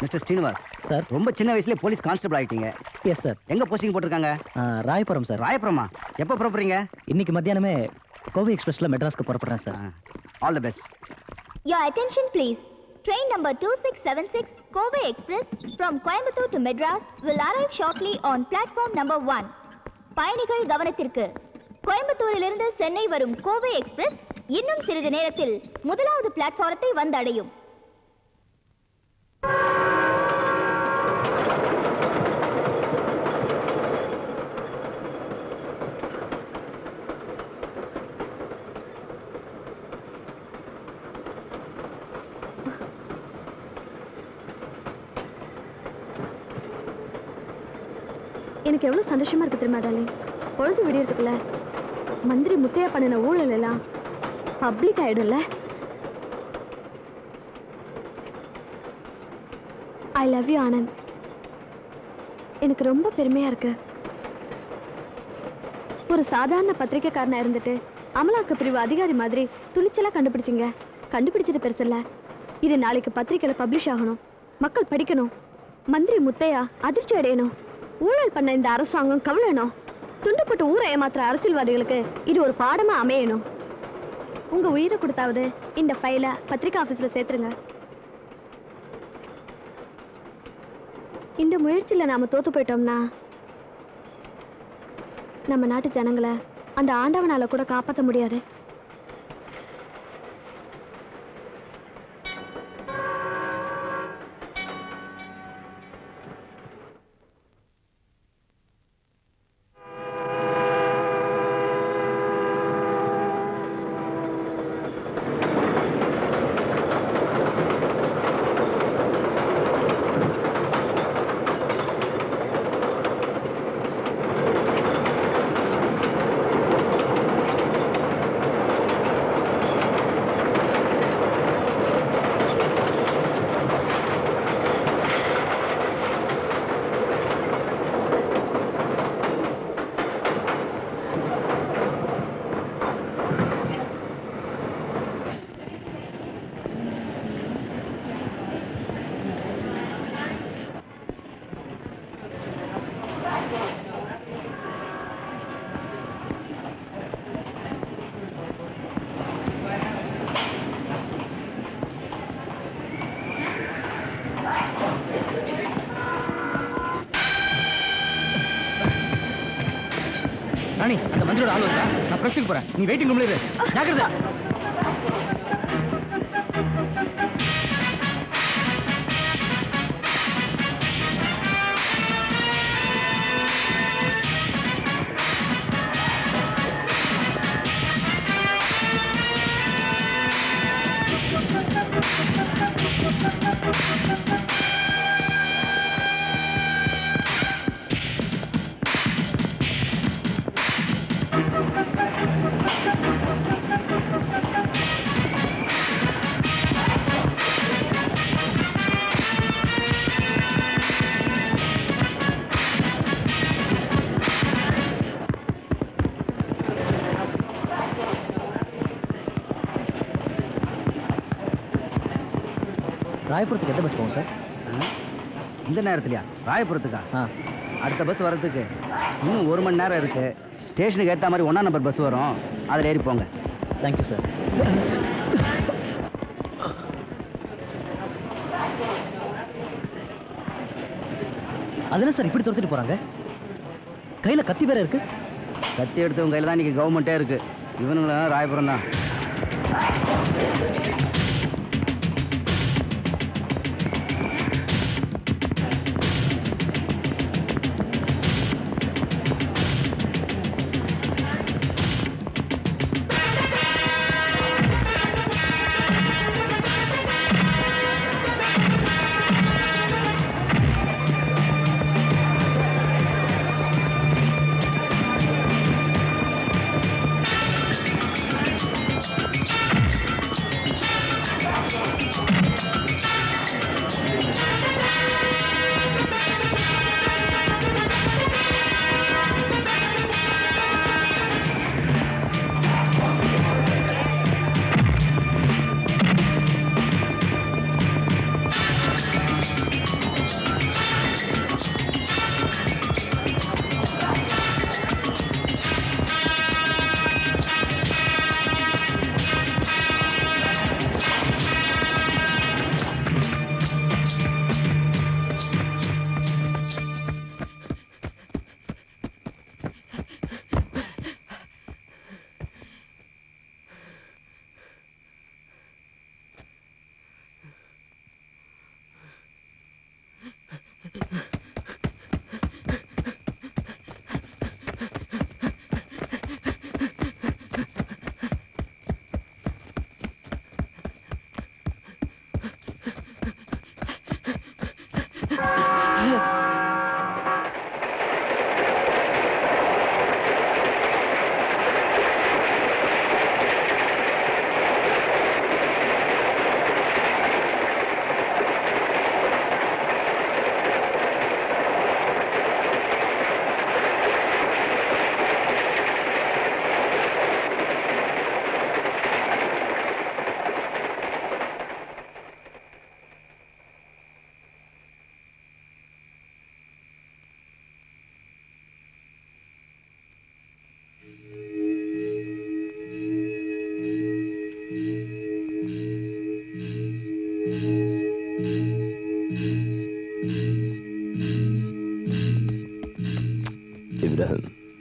Mister Srinivas sir ரொம்ப சின்ன வயசுல போலீஸ் கான்ஸ்டபிள் ஆயிட்டீங்க எஸ் சார் எங்க போஸ்டிங் போட்டிருக்காங்க ராயபுரம் சார் ராயபுரமா எப்போ புறப்படுறீங்க இன்னைக்கு மத்தியானமே கோவை எக்ஸ்பிரஸ்ல மெட்ராஸ்க்கு புறப்படுறேன் sir all the best Your attention please. Train number 2676 Kobe Express from Coimbatore to Madras will arrive shortly on platform number 1. பயணிகள் கவனத்திற்கு கோயம்புத்தூரிலிருந்து சென்னை வரும் கோவை எக்ஸ்பிரஸ் இன்னும் சிறிது நேரத்தில் முதலாவது பிளாட்பாரத்தை வந்தடையும் எனக்கு எவ்வளவு சந்தோஷமா இருக்கு தெரியுமா டார்லிங் பொழுது விடியறதுக்குள்ள மந்திரி முத்தையா பண்ணின ஊழல் எல்லாம் பப்ளிக் ஆயிடும்ல ஐ லவ் யூ ஆனந்த் எனக்கு ரொம்ப பெருமையா இருக்கு ஒரு சாதாரண பத்திரிக்கைக்காரனா இருந்துட்டு அமலாக்க பிரிவு அதிகாரி மாதிரி துணிச்சலா கண்டுபிடிச்சிங்க கண்டுபிடிச்சது பெருசில்ல இது நாளைக்கு பத்திரிக்கையில பப்ளிஷ் ஆகணும் மக்கள் படிக்கணும் மந்திரி முத்தையா அதிர்ச்சி அடையணும் ஊழல் பண்ண இந்த அரசாங்கம் கவிழணும் துண்டுப்பட்டு ஊரை ஏமாத்துற அரசியல்வாதிகளுக்கு இது ஒரு பாடமா அமையணும் உங்க உயிரை கொடுத்தாவது இந்த ஃபைலை பத்திரிக்கை ஆபீஸ்ல சேர்த்துருங்க இந்த முயற்சியில நாம தோத்து போயிட்டோம்னா நம்ம நாட்டு ஜனங்களை அந்த ஆண்டவனால கூட காப்பாற்ற முடியாது ராணி அந்த மந்திரோட ஆள் வருதா நான் பிரஸ்டுக்கு போறேன் நீ வெயிட்டிங் ரூம்ல இரு ஜாக்கிரதை ராயபுரத்துக்கு எந்த பஸ் போகும் சார் இந்த நேரத்துலயா ராயபுரத்துக்கா ஆ அடுத்த பஸ் வர்றதுக்கு இன்னும் ஒரு மணி நேரம் இருக்கு ஸ்டேஷனுக்கு ஏற்ற மாதிரி ஒன்றா நம்பர் பஸ் வரும் அதில் ஏறி போங்க தேங்க்யூ சார் அதெல்லாம் சார் இப்படி துரத்திட்டு போறாங்க கையில கத்தி வேற இருக்கு கத்தி எடுத்தவங்க கையில் தான் இன்னைக்கு கவர்மெண்ட்டே இருக்கு இவனுங்களும் ராயபுரம் தான் Thank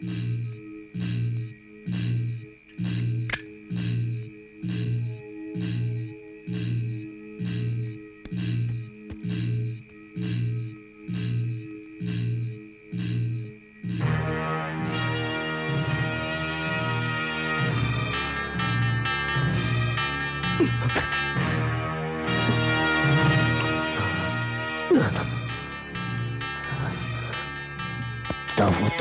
தாவூத்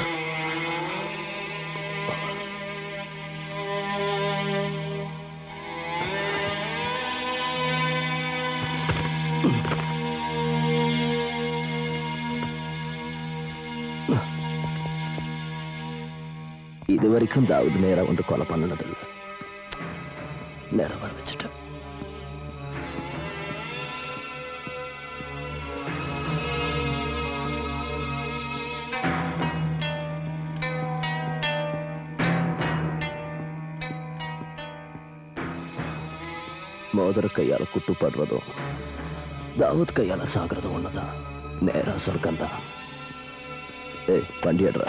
இது வரைக்கும் தாவூத் நேரா வந்து கொலை பண்ணினதில்லை நேரம் வர வச்சுட்டேன் மோதிர கையால குட்டுப்படுறதும் தாவூத் கையால சாகிறதும் ஒண்ணுதான் நேரா சொர்க்கம் தான் ஏய் வண்டி எடுறா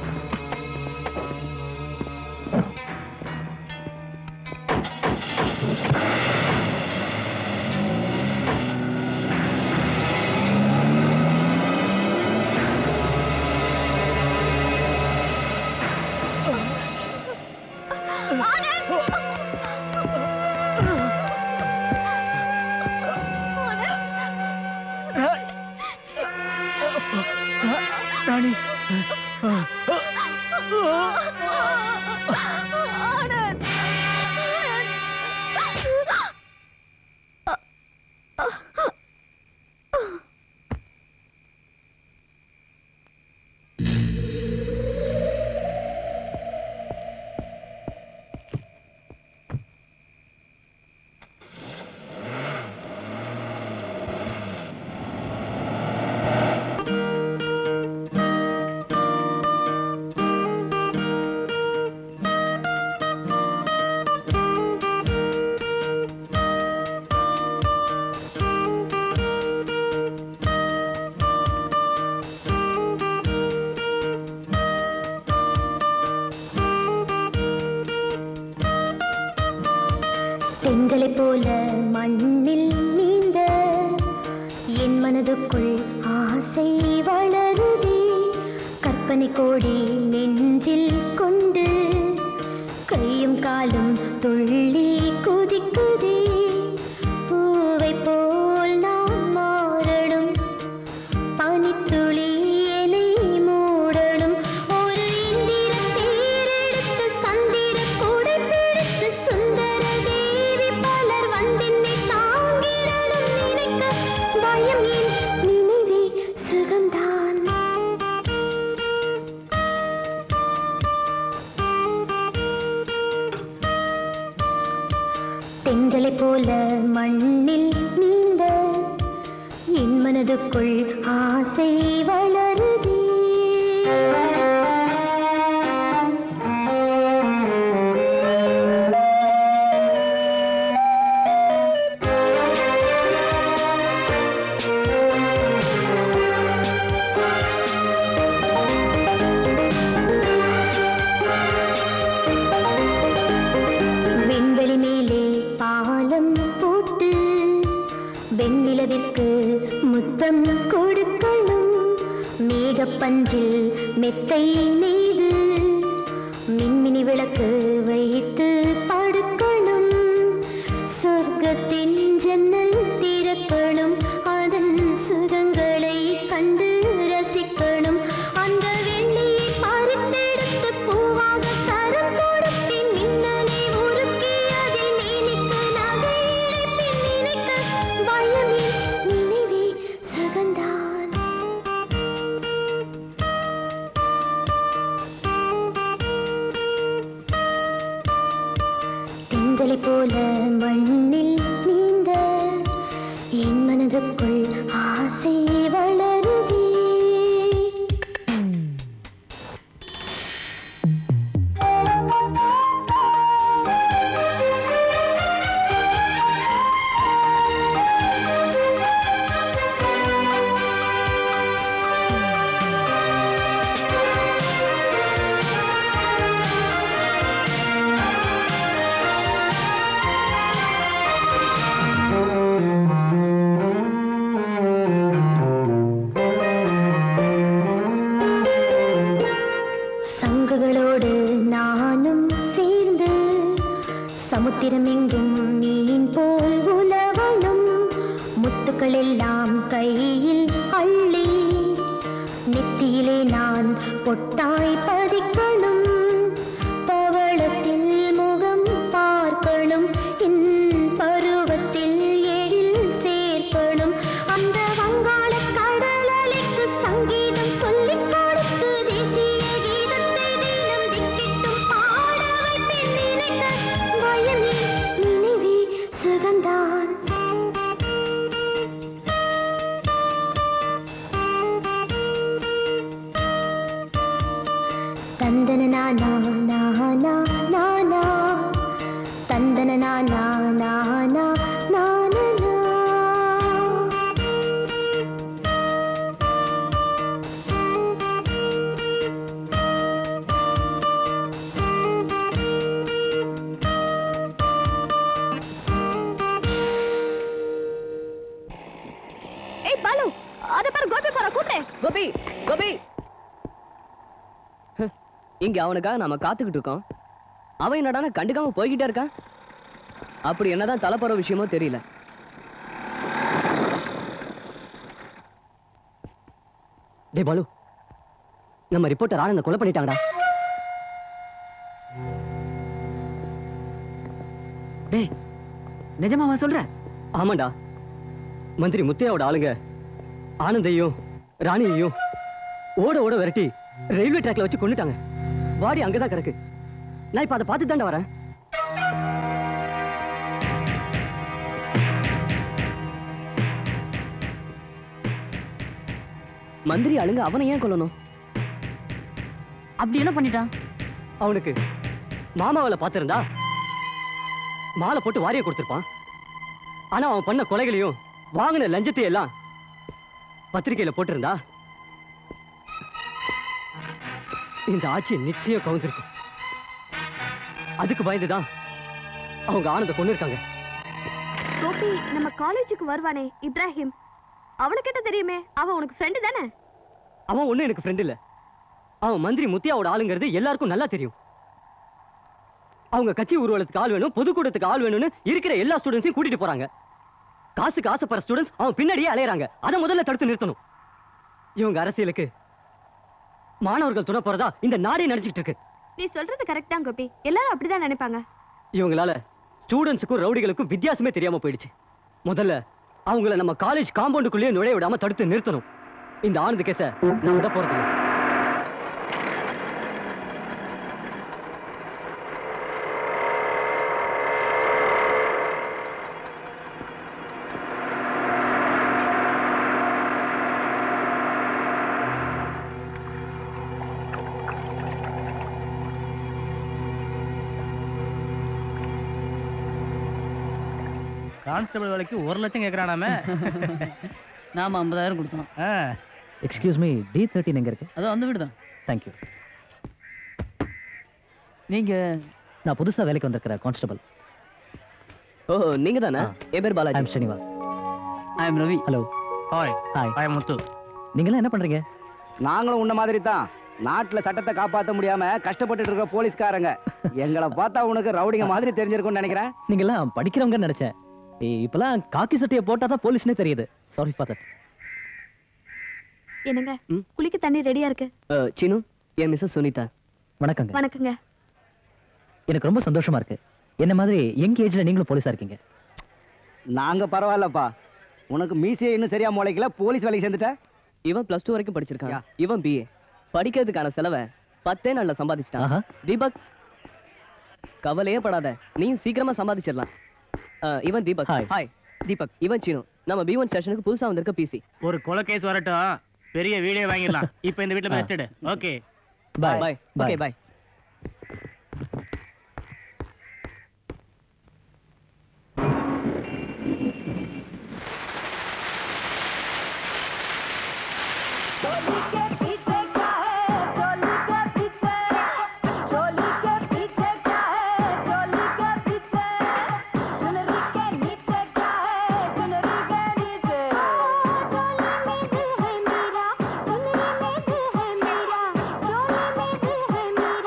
தென்றலை போல மண்ணில் நீந்த என் மனதுக்குள் ஆசை வளருதே கற்பனை கோடி நெஞ்சில் கொண்டு கையும் காலும் துள்ளி குதிக்குதே பூவை போல் நான் மாறணும் பனித்துளி என்னை மூடணும் ஒரு இந்திர தேரெடுத்து சந்திர கூடை பிடித்து சுந்தர தேவி பலர் வந்தென்னை தாங்கிடணும் நினைக்க பயம் என் நினைவே சுகம்தான் தென்றலை போல மண்ணில் நீந்த என் மனதுக்குள் ஆசை வளருதே விண்வெளி மேலே பாலம் போட்டு வெண்ணிலவிற்கு முத்தம் கொடுக்கணும் மேகப்பஞ்சில் மெத்தை நெய்து மின்மினி விளக்கு வைத்து படுக்கணும் சொர்க்கத்தின் ஜன்னல் திறக்கணும் அதன் சுகங்களை கண்டு ரசிக்கணும் அந்த வெள்ளியை பறித்தெடுத்து பூவாக தரம் கொடுப்பின் மின்னலை உருக்கி அதை மேனிக்க நகை இழைப்பின் நினைக்க பயமே நினைவே சுகந்தான் தென்றலை போல மண்ணில் நீந்த என் மனதுக்குள் ஆசை வளருதே முத்துகளோடு நானும் சேர்ந்து சமுத்திரம் எங்கும் மீன் போல் உலவணும் முத்துக்கள் எல்லாம் கையில் அள்ளி நெத்தியிலே நான் பொட்டாய் பதிக்கணும் பவளத்தில் முகம் பார்க்கணும் என் பருவத்தில் எழில் சேர்க்கணும் அந்த வங்காள கடலுக்கு சங்கீதம் சொல்லிக் கொடுத்து தேசிய கீதத்தை தினம் திக்கிட்டும் பாட வைப்பேன் நினைக்க பயமே நினைவே சுகந்தான் தந்தன நானா நானா நானா தந்தன நானா நானா நானா ஏய் பாலு அத பாரு கோபி போற கூட்டே கோபி கோபி ஹ், இங்க அவனுக்காக நாம காத்துக்கிட்டு இருக்கோம் அவன் என்னடான கண்டுக்காம போய்கிட்டே இருக்கான் அப்படி என்னதான் தலைப்பற விஷயமோ தெரியல டே பாலு நம்ம ரிப்போர்ட்டர் ஆனந்த கொலை பண்ணிட்டாங்கடா டேய் நிஜமாவா சொல்ற ஆமாண்டா மந்திரி முத்தையாவோட ஆளுங்க ஆனந்தையும் ராணியையும் ஓட ஓட விரட்டி ரயில்வே ட்ராக்ல வச்சு கொண்டுட்டாங்க பாடி அங்கதான் கிடக்கு நான் இப்ப அதை பார்த்து தாண்டா வரேன் மந்திரி ஆளுங்க அவனை ஏன் கொல்லணும் அப்படி என்ன பண்ணிட்டான் அவனுக்கு மாமாவில பார்த்திருந்தா மாலை போட்டு வாரிய கொடுத்திருப்பான் ஆனா அவன் பண்ண கொலைகளையும் வாங்கின லஞ்சத்தையும் எல்லாம் பத்திரிக்கையில போட்டிருந்தா இந்த ஆட்சி நிச்சயம் கவுந்திருக்கும் அதுக்கு பயந்துதான் அவங்க ஆனந்த கொண்டு இருக்காங்க கோபி நம்ம காலேஜுக்கு வருவானே இப்ராஹிம் அவனுக்கு என்ன தெரியுமே அவன் உனக்கு ஃப்ரெண்டு தானே அவன் ஒண்ணும் எனக்கு ஃப்ரெண்ட் இல்ல அவன் மந்திரி முத்தியாவோட ஆளுங்கிறது எல்லாருக்கும் நல்லா தெரியும் அவங்க கட்சி ஊர்வலத்துக்கு ஆள் வேணும் பொதுக்கூட்டத்துக்கு ஆள் வேணும்னு இருக்கிற எல்லா ஸ்டூடெண்ட்ஸையும் கூட்டிட்டு போறாங்க காசுக்கு ஆசைப்படுற ஸ்டூடெண்ட்ஸ் அவன் பின்னாடியே அலையறாங்க அதை முதல்ல தடுத்து நிறுத்தணும் இவங்க அரசியலுக்கு மாணவர்கள் துணை போறதா இந்த நாடே நினைச்சிட்டு இருக்கு நீ சொல்றது கரெக்ட் தான் கோபி எல்லாரும் அப்படிதான் நினைப்பாங்க இவங்களால ஸ்டூடெண்ட்ஸுக்கும் ரவுடிகளுக்கும் வித்தியாசமே தெரியாம போயிடுச்சு முதல்ல அவங்கள நம்ம காலேஜ் காம்பவுண்டுக்குள்ளேயே நுழைய விடாம தடுத்து நிறுத்தணும் இந்த ஆனந்த் கேஸ நான் விட போறது இல்ல. கான்ஸ்டபிள் வேலைக்கு ஒரு லட்சம் கேட்கறானாமே நாம ஐம்பதாயிரம் கொடுத்தோம் எக்ஸ்கியூஸ் மீ டி தேர்ட்டின் எங்க இருக்கு அதான் அந்த வீடு தான் தேங்க்யூ நீங்க நான் புதுசா வேலைக்கு வந்திருக்கிற கான்ஸ்டபிள் ஓ நீங்க தானே ஆ. என் பேர் I Balaji M Srinivas I am Ravi hello hi hi hi Muthu நீங்களாம் என்ன பண்றீங்க நாங்களும் உன்ன மாதிரி தான் நாட்டுல சட்டத்தை காப்பாத்த முடியாம கஷ்டப்பட்டுட்டு இருக்கிற போலீஸ்காரங்க எங்களை பார்த்தா உனக்கு ரவுடிங்க மாதிரி தெரிஞ்சிருக்கும்னு நினைக்கிறேன் நீங்கெல்லாம் படிக்கிறவங்க நினைச்சேன் ஏய், இப்பெல்லாம் காக்கி சட்டையை போட்டா தான் போலீஸ்னே தெரியுது சாரி ஃபார் தட் என்னங்க ம்? குளிக்க தண்ணி ரெடியா இருக்கு அஹ், சினு என் மிஸ்ஸஸ் சுனிதா வணக்கங்க வணக்கங்க எனக்கு ரொம்ப சந்தோஷமா இருக்கு என்ன மாதிரி யங் ஏஜ்ல நீங்களும் போலீஸா இருக்கீங்க நாங்க பரவாயில்லப்பா உனக்கு மீசையை இன்னும் சரியா முளைக்கல போலீஸ் வேலைக்கு சேர்ந்துட்ட இவன் பிளஸ் டூ வரைக்கும் படிச்சிருக்கான் யா. இவன் பிஏ படிக்கிறதுக்கான செலவை பத்தே நாள்ல சம்பாதிச்சிட்டான் ஆஹா தீபக் கவலையே படாத நீ சீக்கிரமா சம்பாதிச்சிடலாம் அஹ், இவன் தீபக் Hi. ஹாய் தீபக் இவன் சீனு நம்ம பி ஒன் ஸ்டேஷனுக்கு புதுசா வந்திருக்க பிசி ஒரு கொலை கேஸ் வரட்டும் பெரிய வீடியோ வாங்கிடலாம் இப்போ இந்த வீட்ல ஆ. Best okay bye bye okay bye मेरा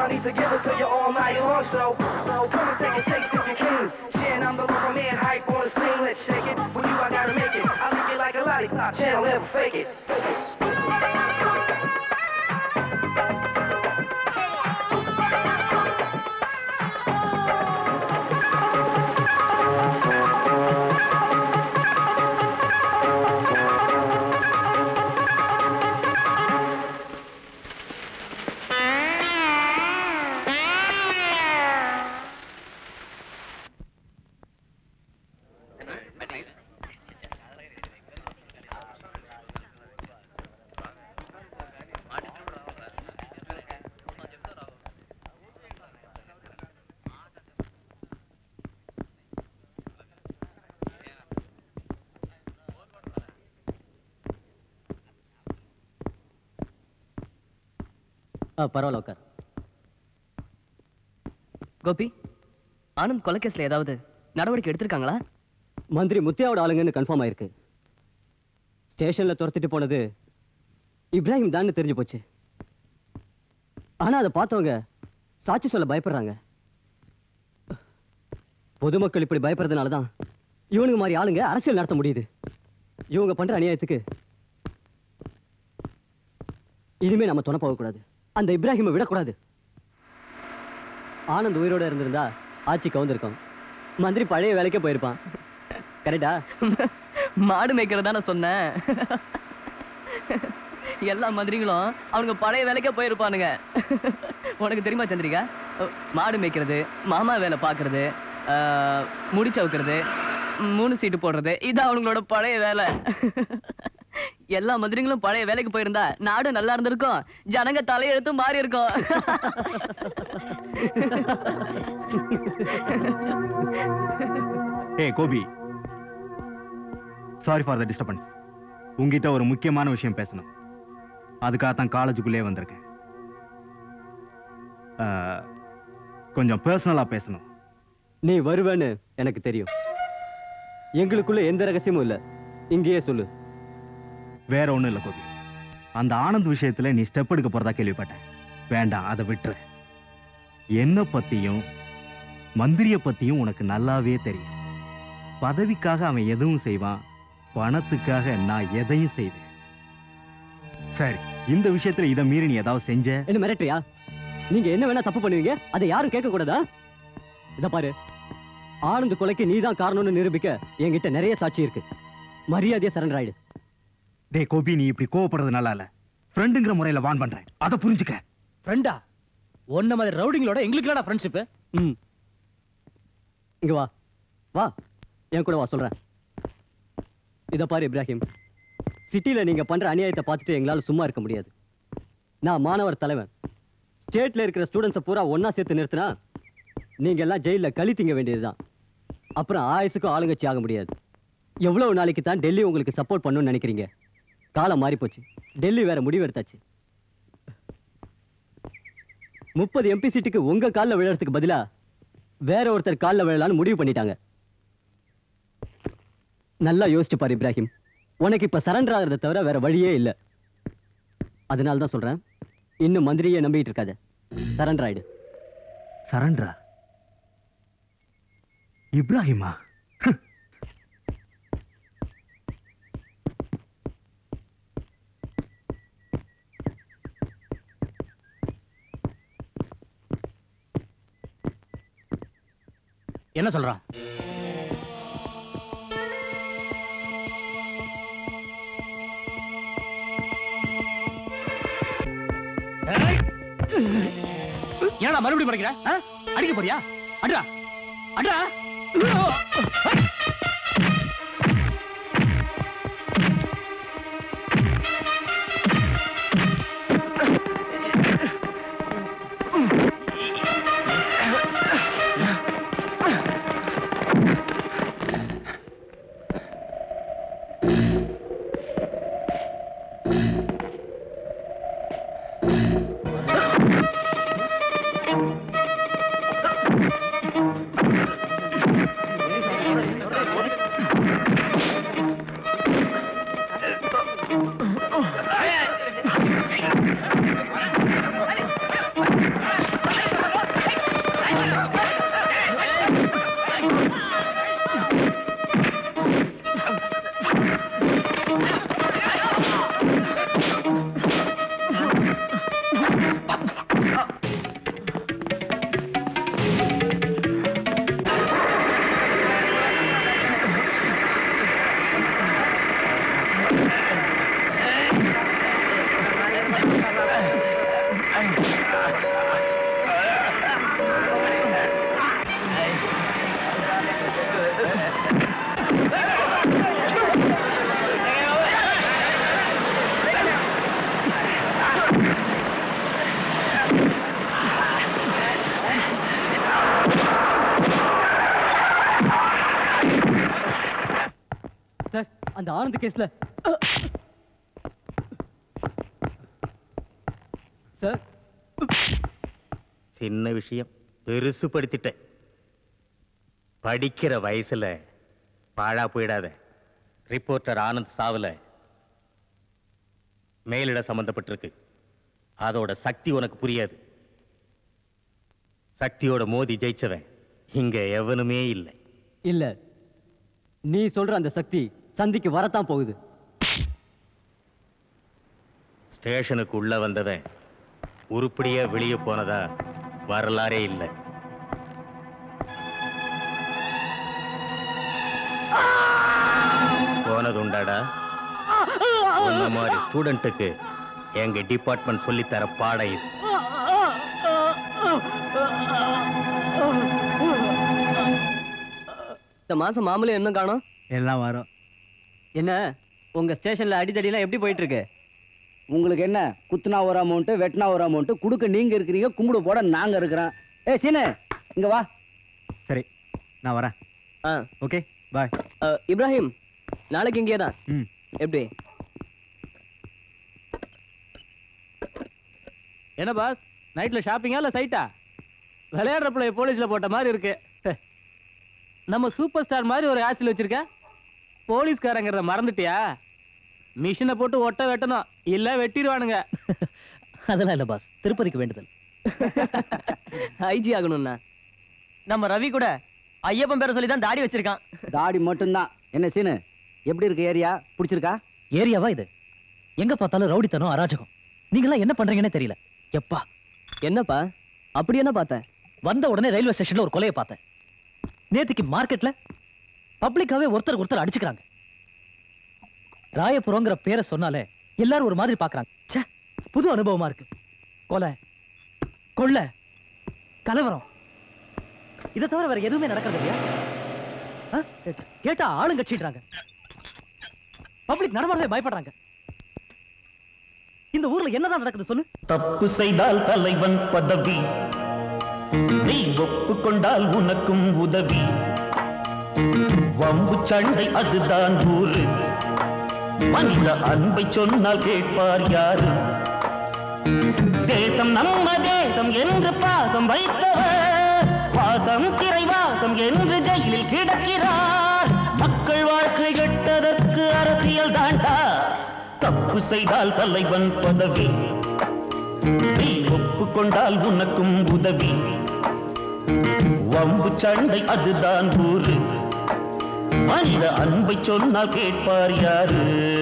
I need to give it to you all night long, so, so come and take a taste if you can. Shan, I'm the local man, hype on the scene, let's shake it. With you, I gotta make it. I lick it like a lollipop, channel never fake it. ஆ பரவாயில்ல உட்கார் கோபி ஆனந்த் கொலைகேஸ்ல ஏதாவது நடவடிக்கை எடுத்திருக்காங்களா மந்திரி முத்தியாவோட ஆளுங்கன்னு confirm ஆயிருக்கு ஸ்டேஷன்ல துரத்திட்டு போனது இப்ராஹிம் தான் தெரிஞ்சு போச்சு ஆனா அதை பார்த்தவங்க சாட்சி சொல்ல பயப்படுறாங்க பொதுமக்கள் இப்படி பயப்படுறதுனால தான் இவனுங்க மாதிரி ஆளுங்க அரசியல் நடத்த முடியுது இவங்க பண்ற அநியாயத்துக்கு இனிமே நம்ம துணை போகக்கூடாது அந்த இப்ராஹிமை விடக்கூடாது ஆனந்த் உயிரோட இருந்திருந்தா ஆட்சி கவுந்திருக்கும் மந்திரி பழைய வேலைக்கே போயிருப்பான் கரெக்டா மாடு மேய்க்கிறதா நான் சொன்னேன் எல்லா மந்திரிகளும் அவனுங்க பழைய வேலைக்கே போயிருப்பானுங்க உனக்கு தெரியுமா சந்திரிகா மாடு மேய்க்கிறது மாமா வேலை பார்க்கறது ஆஹ், முடி சவுக்கிறது மூணு சீட்டு போடுறது இது அவனுங்களோட பழைய வேலை எல்லா மந்திரிகளும் பழைய வேலைக்கு போயிருந்தா நாடு நல்லா இருந்திருக்கும் ஜனங்க தலையெழுத்து மாறி இருக்கும் ஏ Gopi sorry for the disturbance உங்ககிட்ட ஒரு முக்கியமான விஷயம் பேசணும் அதுக்காக தான் காலேஜுக்குள்ளே வந்திருக்கேன் ஆ, கொஞ்சம் பர்சனலாக பேசணும் நீ வருவேன்னு எனக்கு தெரியும் எங்களுக்குள்ள எந்த ரகசியமும் இல்ல இங்கேயே சொல்லு வேற ஒன்றும் இல்லை கோபி அந்த ஆனந்த் விஷயத்துல நீ ஸ்டெப் எடுக்க போறதா கேள்விப்பட்டேன் வேண்டாம் அதை விட்டுரு என்ன பத்தியும் மந்திரிய பத்தியும் உனக்கு நல்லாவே தெரியும் பதவிக்காக அவன் எதுவும் செய்வான் பணத்துக்காக நான் எதையும் செய்வேன் சரி இந்த விஷயத்துல இதை மீறி நீ ஏதாவது செஞ்ச என்ன மிரட்டுறியா நீங்க என்ன வேணா தப்பு பண்ணுவீங்க அதை யாரும் கேட்க கூடாதா இத பாரு ஆனந்த் கொலைக்கு நீதான் காரணம்னு நிரூபிக்க என்கிட்ட நிறைய சாட்சி இருக்கு மரியாதையா சரண்டர் ஆயிடு டேய் கோபி நீ இப்படி கோவப்படுறது நல்லா இல்ல ஃப்ரெண்டுங்கிற முறையில வான் பண்றேன் அதை புரிஞ்சுக்க ஃப்ரெண்டா ஒன்ன மாதிரி ரவுடிங்களோட எங்களுக்கு ஃப்ரெண்ட்ஷிப் ம் இங்க வா வா என் கூட வா சொல்றேன் இத பாரு இப்ராஹிம் சிட்டில நீங்க பண்ற அநியாயத்தை பார்த்துட்டு எங்களால சும்மா இருக்க முடியாது நான் மாணவர் தலைவன் ஸ்டேட்ல இருக்கிற ஸ்டூடெண்ட்ஸை பூரா ஒண்ணா சேர்த்து நிறுத்தினா நீங்க எல்லாம் ஜெயில களி திங்க வேண்டியதுதான் அப்புறம் ஆயுசுக்கும் ஆளுங்கட்சி ஆக முடியாது எவ்வளவு நாளைக்கு தான் டெல்லி உங்களுக்கு சப்போர்ட் பண்ணணும்னு நினைக்கிறீங்க காலம் மாறி போச்சு டெல்லி வேற முடிவு எடுத்தாச்சு முப்பது எம்பி சீட்டுக்கு உங்க கால்ல விழறதுக்கு பதிலா வேற ஒருத்தர் கால்ல விழலாம்னு முடிவு பண்ணிட்டாங்க நல்லா யோசிச்சு பாரு இப்ராஹிம் உனக்கு இப்ப சரண்டர் ஆகிறத தவிர வேற வழியே இல்ல அதனால தான் சொல்றேன் இன்னும் மந்திரியே நம்பிட்டு இருக்காத சரண்டர் ஆயிடு சரண்டரா இப்ராஹிமா என்ன சொல்றான் ஏன்டா மறுபடியும் மறைக்கிற ஆ? அடிக்க போறியா அட்ரா அட்ரா அந்த ஆனந்த் கேஸ்ல சார் சின்ன விஷயம் பெருசுப்படுத்திட்டேன் படிக்கிற வயசுல பாழா போயிடாத ரிப்போர்ட்டர் ஆனந்த் சாவுல மேலிட சம்பந்தப்பட்டிருக்கு அதோட சக்தி உனக்கு புரியாது சக்தியோட மோதி ஜெயிச்சவன் இங்க எவனுமே இல்லை இல்ல நீ சொல்ற அந்த சக்தி சந்திக்கு வரத்தான் போகுது ஸ்டேஷனுக்கு உள்ள வந்தவன் உருப்படியா வெளியே போனதா வரலாறே இல்லை போனது உண்டாடா உன்ன மாதிரி ஸ்டூடெண்ட்டுக்கு எங்க டிபார்ட்மெண்ட் சொல்லித்தர பாடம் இது இந்த மாசம் மாமூலம் இன்னும் காணோம் எல்லாம் வரும் என்ன உங்க ஸ்டேஷன்ல அடிதடிலாம் எப்படி போயிட்டு இருக்கு உங்களுக்கு என்ன குத்துனா ஒரு அமௌண்ட் வெட்டினா ஒரு அமௌண்ட் குடுக்க நீங்க இருக்கிறீங்க கும்பிடு போட நாங்க இருக்கிறோம் ஏ சீனு இங்க வா சரி நான் வரேன் ஆ ஓகே பாய் அஹ், இப்ராஹிம் நாளைக்கு இங்கே தான் ம் எப்படி என்ன பாஸ் நைட்ல ஷாப்பிங்கா இல்ல சைட்டா விளையாடுற பிள்ளைய போலீஸ்ல போட்ட மாதிரி இருக்கு நம்ம சூப்பர் ஸ்டார் மாதிரி ஒரு ஆசில் வச்சிருக்க போலீஸ்காரங்கிறத மறந்துட்டியா மிஷினை போட்டு ஒட்ட வெட்டணும் இல்ல வெட்டிடுவானுங்க அதெல்லாம் இல்ல பாஸ் திருப்பதிக்கு வேண்டுதல் ஐஜி ஆகணும்னா நம்ம ரவி கூட ஐயப்பன் பேரை சொல்லி தான் தாடி வச்சிருக்கான் தாடி மட்டும்தான் என்ன சீனு எப்படி இருக்கு ஏரியா பிடிச்சிருக்கா ஏரியாவா இது எங்க பார்த்தாலும் ரவுடித்தனம் அராஜகம் நீங்களாம் என்ன பண்றீங்கன்னே தெரியல எப்பா என்னப்பா அப்படி என்ன பார்த்தேன் வந்த உடனே ரயில்வே ஸ்டேஷன்ல ஒரு கொலையை பார்த்தேன் நேத்துக்கு மார்க்கெட்ல பப்ளிக்காவே ஒருத்தர் ஒருத்தர் அடிச்சுக்கிறாங்க ராயபுரங்கிற பேரை சொன்னாலே எல்லாரும் ஒரு மாதிரி பாக்குறாங்க ச்சே புது அனுபவமா இருக்கு கொலை கொள்ளை கலவரம் இதை தவிர வேற எதுவுமே நடக்கிறது இல்லையா ஆ? கேட்டா ஆளுங்க கட்சிடுறாங்க பப்ளிக் நடமாடவே பயப்படுறாங்க இந்த ஊர்ல என்னதான் நடக்குது சொல்லு தப்பு செய்தால் தலைவன் பதவி நீ ஒப்புக்கொண்டால் உனக்கும் உதவி வம்பு சண்டை அதுதான் ஊரு மனித அன்பை சொன்னால் கேட்பார் யாரு தேசம் நம்ம தேசம் என்று பாசம் வைத்தவர் வாசம் சிறைவாசம் என்று ஜெயிலில் கிடக்கிறார் மக்கள் வாழ்க்கை கெட்டதற்கு அரசியல் தாண்டா தப்பு செய்தால் தலைவன் பதவி நீ ஒப்புக்கொண்டால் உனக்கும் உதவி வம்பு சண்டை அதுதான் ஊரு மனித அன்பை சொன்னால் கேட்பார் யாரு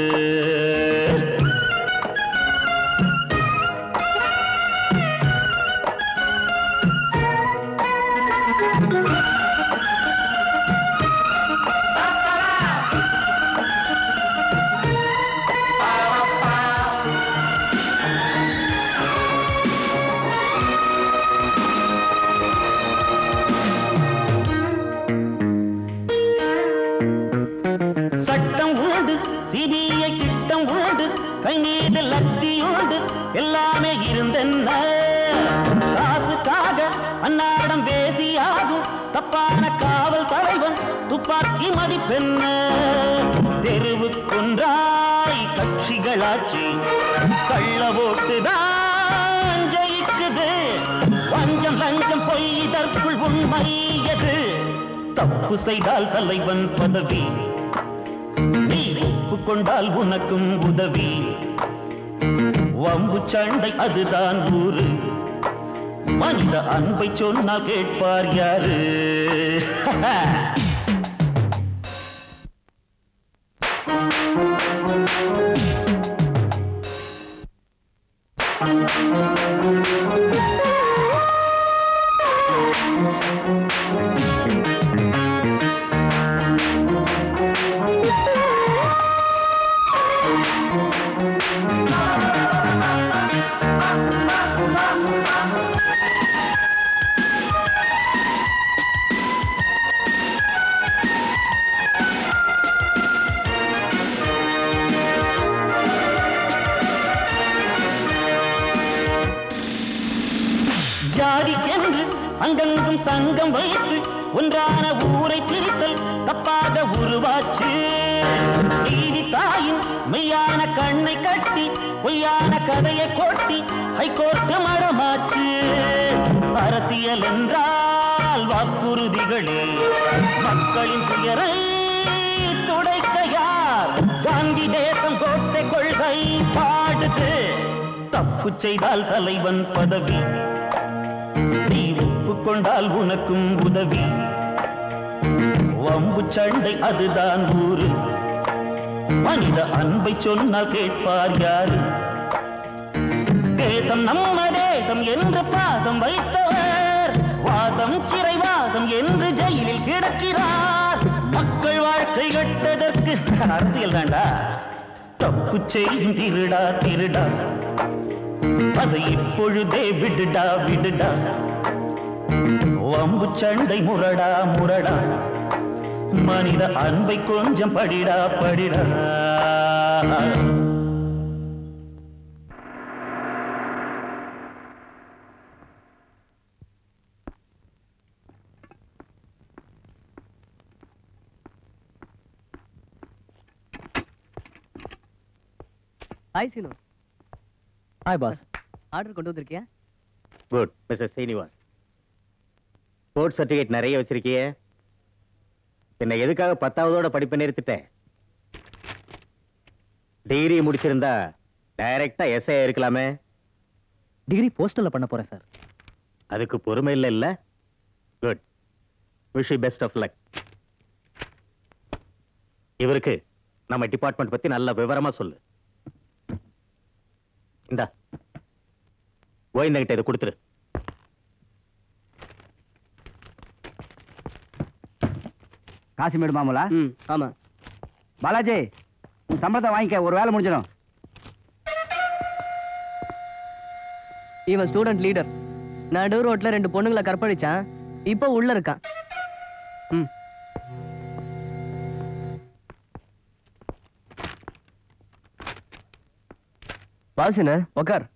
சட்டம் உண்டு சிபிஐ திட்டம் உண்டு கை மீது லத்தி உண்டு எல்லாமே இருந்தென்ன காசுக்காக அன்னாடம் பேசியாகும் தப்பான காவல் தலைவன் துப்பாக்கி மதிப்பென்ன தெருவுக்குன்றாய் கட்சிகளாட்சி கள்ள ஓட்டுதான் ஜெயிக்குது வஞ்சம் லஞ்சம் பொய் இதற்குள் உண்மை எது தப்பு செய்தால் தலைவன் பதவி நீ ஒப்புக்கொண்டால் உனக்கும் உதவி வம்பு சண்டை அதுதான் ஊரு மனித அன்பை சொன்னால் கேட்பார் யாரு ஜாதிக்கென்று அங்கங்கும் சங்கம் வைத்து ஒன்றான ஊரை பிரித்தல் தப்பாக உருவாச்சு நீதி பொய்யான கதையை கொட்டி ஹைகோர்ட் மரமாச்சு அரசியல் என்றால் வாக்குறுதிகளே மக்களின் துயரை துடைக்க யார் காந்தி தேசம் கோட்சை கொள்கை பாடுது தப்பு செய்தால் தலைவன் பதவி நீ ஒப்புக்கொண்டால் உனக்கும் உதவி வம்பு சண்டை அதுதான் ஊரு மனித அன்பை சொன்னால் கேட்பார் யாரு தேசம் நம்ம தேசம் என்று பாசம் வைத்தவர் வாசம் சிறை வாசம் என்று ஜெயிலில் கிடக்கிறார் மக்கள் வாழ்க்கை கட்டதற்கு அரசியல் வேண்டா தப்பு செய்யும் திருடா திருடா அதை இப்பொழுதே விடுடா விடுடா வம்பு சண்டை முரடா முரடா மனித அன்பை கொஞ்சம் படிடா படிடா hi Seenu hi boss order கொண்டு வந்திருக்கியா good mister Srinivas sports certificate நிறைய வச்சிருக்கியே பின்ன எதுக்காக பத்தாவதோட படிப்பை நிறுத்திட்டேன் டிகிரி முடிச்சிருந்தா டைரக்டா எஸ்ஐ இருக்கலாமே டிகிரி போஸ்டல்ல பண்ண போறேன் சார் அதுக்கு பொறுமை இல்லை இல்ல good wish best of luck இவருக்கு நம்ம டிபார்ட்மெண்ட் பத்தி நல்ல விவரமா சொல்லு இந்தா கோவிந்தங்கிட்ட இதை கொடுத்துரு காசிமேடு மாமலா ம் ஆமா பாலாஜி உன் சம்பளத்தை வாங்கிக்க ஒரு வேலை முடிஞ்சிடும் இவன் ஸ்டூடெண்ட் லீடர் நடு ரோட்ல ரெண்டு பொண்ணுங்களை கற்பழிச்சான் இப்போ உள்ள இருக்கான் ம் வாசின உக்கார்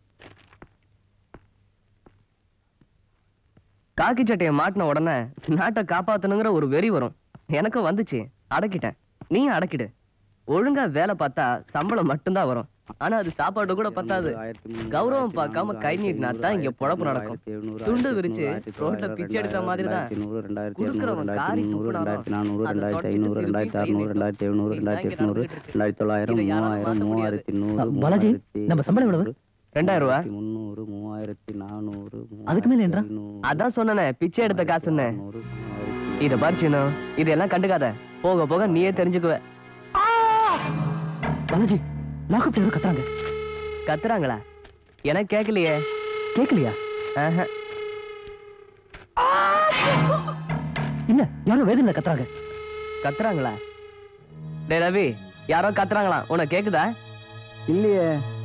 காக்கி சட்டையை மாட்டின உடனே நாட்டை காப்பாத்தணுங்கிற ஒரு வெறி வரும் எனக்கும் வந்துச்சு அடக்கிட்டேன் நீ அடக்கிடு ஒழுங்கா வேலை பார்த்தா சம்பளம் மட்டும்தான் வரும் ஆனா அது சாப்பாடு கூட பத்தாது கௌரவம் பார்க்காம கை நீட்டினா தான் இங்க பொழப்பு நடக்கும் துண்டு விரிச்சு ரோட்ல பிச்சை எடுத்த மாதிரி தான் குடுக்கறவன் காரி துப்புனாலும் அதை தொடச்சிட்டு திருப்பி திருப்பி இங்க நடந்துகிட்டு இருக்கு. பாலாஜி நம்ம சம்பளம் எவ்வளவு ரெண்டாயிரம் ரூபா முந்நூறு மூவாயிரத்தி நானூறு அதுக்கு மேல என்றா அதான் சொன்னனே பிச்சை எடுத்த காசுன்னு இத பறிச்சுனோ இதெல்லாம் கண்டுக்காத போக போக நீயே தெரிஞ்சுக்குவ பாலாஜி லாக்அப் யாரோ கத்துறாங்க கத்துறாங்களா எனக்கு கேட்கலையே கேட்கலையா ஆஹா. இல்ல யாரோ வேதனையில கத்துறாங்க கத்துறாங்களா டேய் ரவி யாரோ கத்துறாங்களா உனக்கு கேக்குதா இல்லையே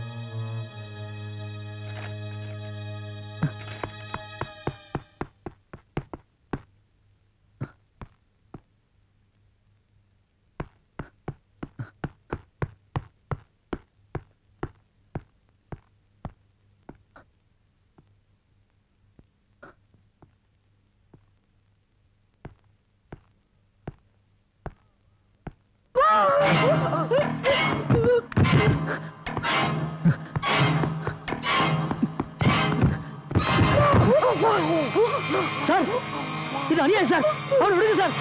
சார் இது அநியாயம் சார் அவனை விடுங்க சார்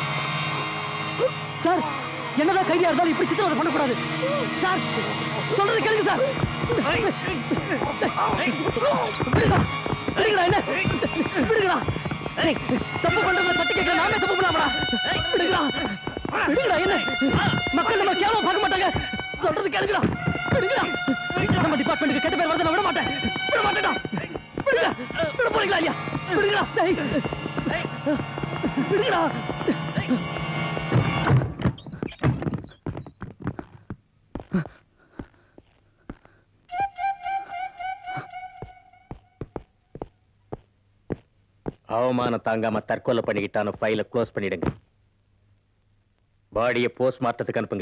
சார் என்னதான் கைதியா இருந்தாலும் இப்படி சித்திரவதை பண்ணக்கூடாது சார் சொல்றது கேளுங்க சார் விடுங்கடா. விடுங்கடா என்ன விடுங்கடா ஏய், தப்பு பண்றவங்க தட்டி கேட்கல நாமே தப்பு பண்ணாமடா விடுங்கடா விடுங்கடா என்ன மக்கள் நம்ம கேவலம் பார்க்க மாட்டாங்க சொல்றது கேளுங்கடா விடுங்கடா நம்ம டிபார்ட்மெண்ட்டுக்கு கெட்ட பேர் வருது நான் விட மாட்டேன் விட மாட்டேன்டா விடுங்க விட போறீங்களா இல்லையா விடுங்கடா டேய். விடுங்கடா அவமானம் தாங்காம தற்கொலை பண்ணிக்கிட்டான ஃபைலை க்ளோஸ் பண்ணிடுங்க பாடியை போஸ்ட் மார்ட்டத்துக்கு அனுப்புங்க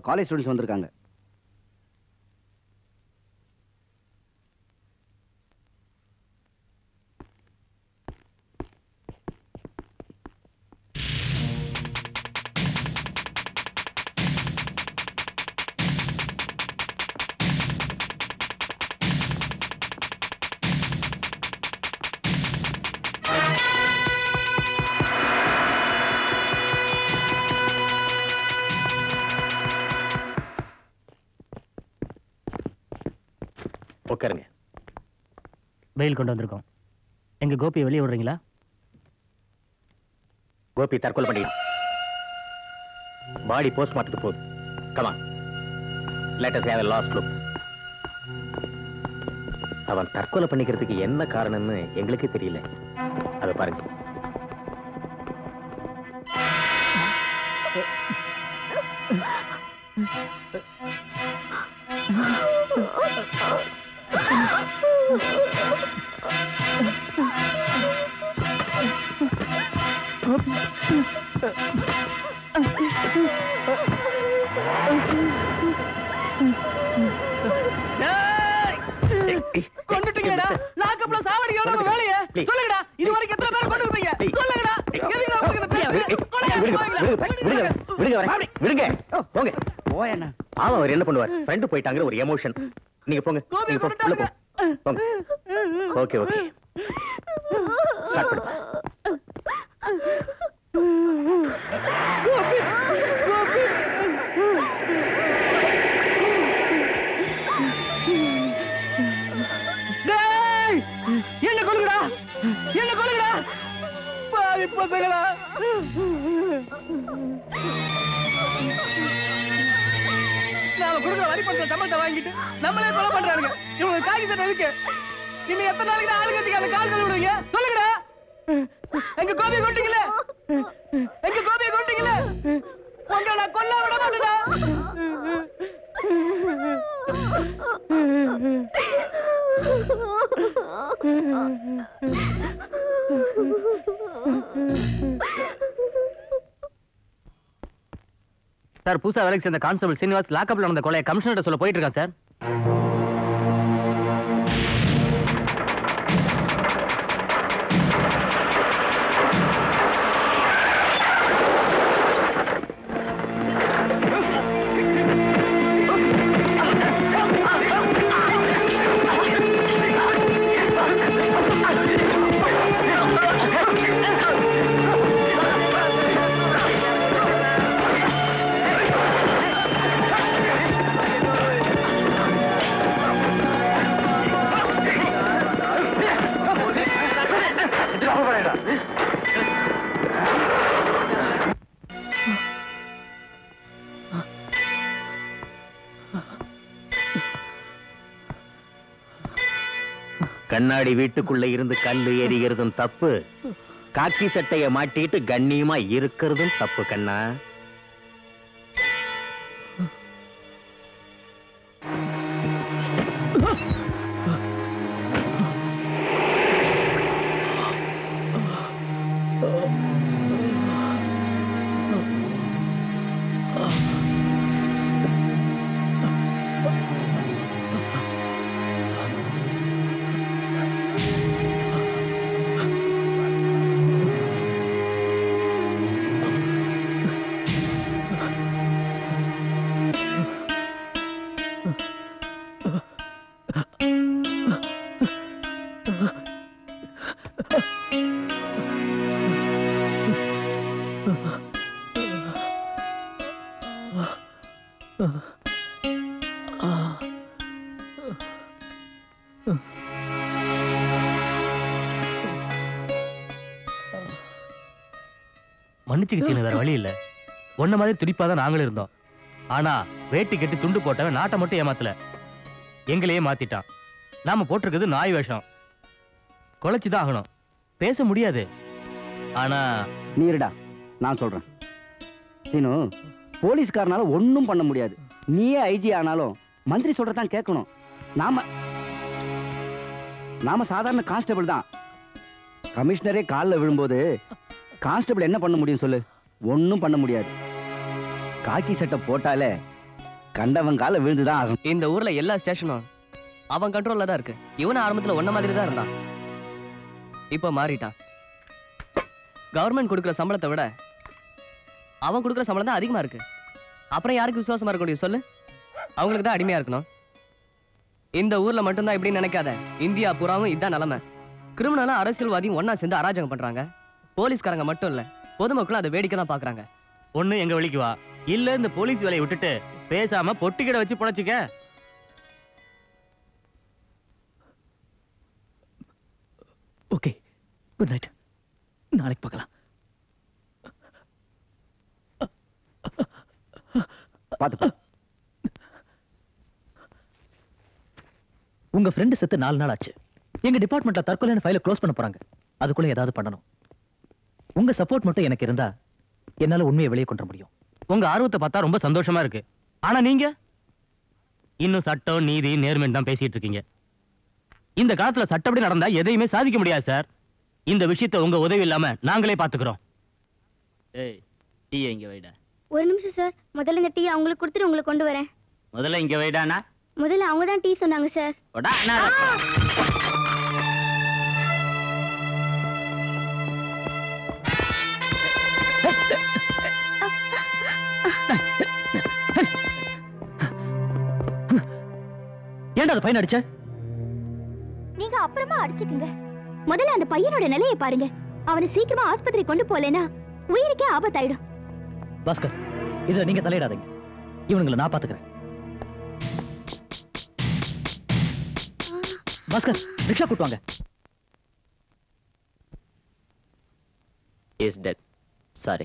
அந்த காலேஜ் ஸ்டூடெண்ட்ஸ் வந்திருக்காங்க உட்காருங்க பெயில் கொண்டு வந்திருக்கோம் எங்க கோபியை வெளியே விடுறீங்களா கோபி தற்கொலை பண்ணிட்டான் பாடி போஸ்ட்மார்ட்டத்துக்கு போகுது comma latest have last look அவன் தற்கொலை பண்ணிக்கிறதுக்கு என்ன காரணம்னு எங்களுக்கே தெரியல அதை பாருங்க கொண்டுட்டீங்களா லாக்கப்ல சாவடிங்க உங்க வேலைய சொல்லுங்கடா இது வரைக்கும் எத்தனை பேர் கொண்டு போய் சொல்லுங்கடா எதுக்கு உங்களுக்கு இந்த பேரு? விடுங்க விடுங்க வரேன். விடுங்க போங்க போயண்ணா ஆமா அவர் என்ன பண்ணுவார் ஃப்ரெண்டு போயிட்டாங்கிற ஒரு எமோஷன் நீங்க போங்க நீங்க போ உள்ள போ போங்க ஓகே ஓகே ஸ்டார்ட் பண்ணுங்க டேய் என்ன கொல்லுங்கடா என்ன கொல்லுங்கடா பாவி பசங்களா நாம கொடுக்குற வரி பண்ற சம்பளத்தை வாங்கிட்டு நம்மளே கொலை பண்றானுங்க இவங்க காகி சட்டை இருக்கு இன்னும் எத்தனை நாளைக்கு ஆளு கட்டிக்கு அந்த கால் கழுவி விடுவீங்க சொல்லுங்கடா எங்க கோபியை கொண்டீங்களே எங்க கோபியை கொண்டீங்களே உங்களை நான் கொல்ல விட மாட்டேடா சார் புதுசா வேலைக்கு சேர்ந்த கான்ஸ்டபிள் சீனிவாஸ் லாக்கப்ல நடந்த கொலையை கமிஷனர் சொல்ல போயிட்டு இருக்கா சார் கண்ணாடி வீட்டுக்குள்ள இருந்து கல்லு எறிகிறதும் தப்பு காக்கி சட்டைய மாட்டிட்டு கண்ணியமா இருக்கிறதும் தப்பு கண்ணா மன்னிச்சுக்கிச்சு வேற வழி இல்ல உன்ன மாதிரி துடிப்பா தான் நாங்களும் இருந்தோம் ஆனா வேட்டி கட்டி துண்டு போட்டவன் நாட்டை மட்டும் ஏமாத்தல எங்களையே மாத்திட்டான் நாம போட்டிருக்கிறது நாய் வேஷம் குலைச்சுதான் ஆகணும் பேச முடியாது ஆனா நீருடா நான் சொல்றேன் சீனு போலீஸ்காரனால ஒண்ணும் பண்ண முடியாது நீயே ஐஜி ஆனாலும் மந்திரி சொல்றதான் கேட்கணும் நாம நாம சாதாரண கான்ஸ்டபிள் தான் கமிஷனரே காலில் விழும்போது கான்ஸ்டபிள் என்ன பண்ண முடியும் சொல்லு ஒன்றும் பண்ண முடியாது காக்கி சட்டை போட்டாலே கண்டவன் கால விழுந்துதான் ஆகும் இந்த ஊர்ல எல்லா ஸ்டேஷனும் அவன் கண்ட்ரோல்ல தான் இருக்கு இவனும் ஆரம்பத்துல ஒன்ன மாதிரி தான் இருந்தான் இப்போ மாறிட்டான் கவர்மெண்ட் கொடுக்குற சம்பளத்தை விட அவன் கொடுக்குற சம்பளம் தான் அதிகமா இருக்கு அப்புறம் யாருக்கு விசுவாசமா இருக்க முடியும் சொல்லு அவங்களுக்கு தான் அடிமையா இருக்கணும் இந்த ஊர்ல மட்டும்தான் இப்படி நினைக்காத இந்தியா பூராவும் இதான் நிலைமை கிரிமினலும் அரசியல்வாதியும் ஒண்ணா சேர்ந்து அராஜகம் பண்றாங்க போலீஸ்காரங்க மட்டும் இல்ல பொதுமக்களும் அதை வேடிக்கை தான் பாக்குறாங்க ஒண்ணு எங்க வழிக்கு வா இல்ல இந்த போலீஸ் வேலையை விட்டுட்டு பேசாம பொட்டிக்கிட வச்சு புழைச்சிக்க ஓகே குட் நைட் நாளைக்கு பார்க்கலாம் பார்த்து உங்க ஃப்ரெண்டு செத்து நாலு நாள் ஆச்சு எங்க டிபார்ட்மெண்ட்ல தற்கொலைன்னு ஃபைலை க்ளோஸ் பண்ண போறாங்க அதுக்குள்ள ஏதாவது பண்ணணும் உங்க சப்போர்ட் மட்டும் எனக்கு இருந்தா என்னால உண்மையை வெளியே கொண்டு வர முடியும் உங்க ஆர்வத்தை பார்த்தா ரொம்ப சந்தோஷமா இருக்கு ஆனா நீங்க இன்னும் சட்டம் நீதி நேர்மைன்னு தான் பேசிட்டு இருக்கீங்க இந்த காலத்துல சட்டப்படி நடந்தா எதையுமே சாதிக்க முடியாது சார் இந்த விஷயத்தை உங்க உதவி இல்லாம நாங்களே பாத்துக்கிறோம் ஏய் டீ இங்க வைடா ஒரு நிமிஷம் சார் முதல்ல இந்த டீ அவங்களுக்கு கொடுத்துட்டு உங்களுக்கு கொண்டு வரேன் முதல்ல இங்க வைடானா முதல்ல அவங்க தான் டீ சொன்னாங்க சார் ஒடா நான் ஏன்டா அந்த பையன் அடிச்ச நீங்க அப்புறமா அடிச்சுக்குங்க முதல்ல அந்த பையனோட நிலையை பாருங்க அவனை சீக்கிரமா ஆஸ்பத்திரி கொண்டு போலேனா உயிருக்கே ஆபத்தாயிடும் பாஸ்கர் இதுல நீங்க தலையிடாதீங்க இவனுங்களை நான் பாத்துக்கிறேன் பாஸ்கர் ரிக்ஷா கூட்டுவாங்க is dead sorry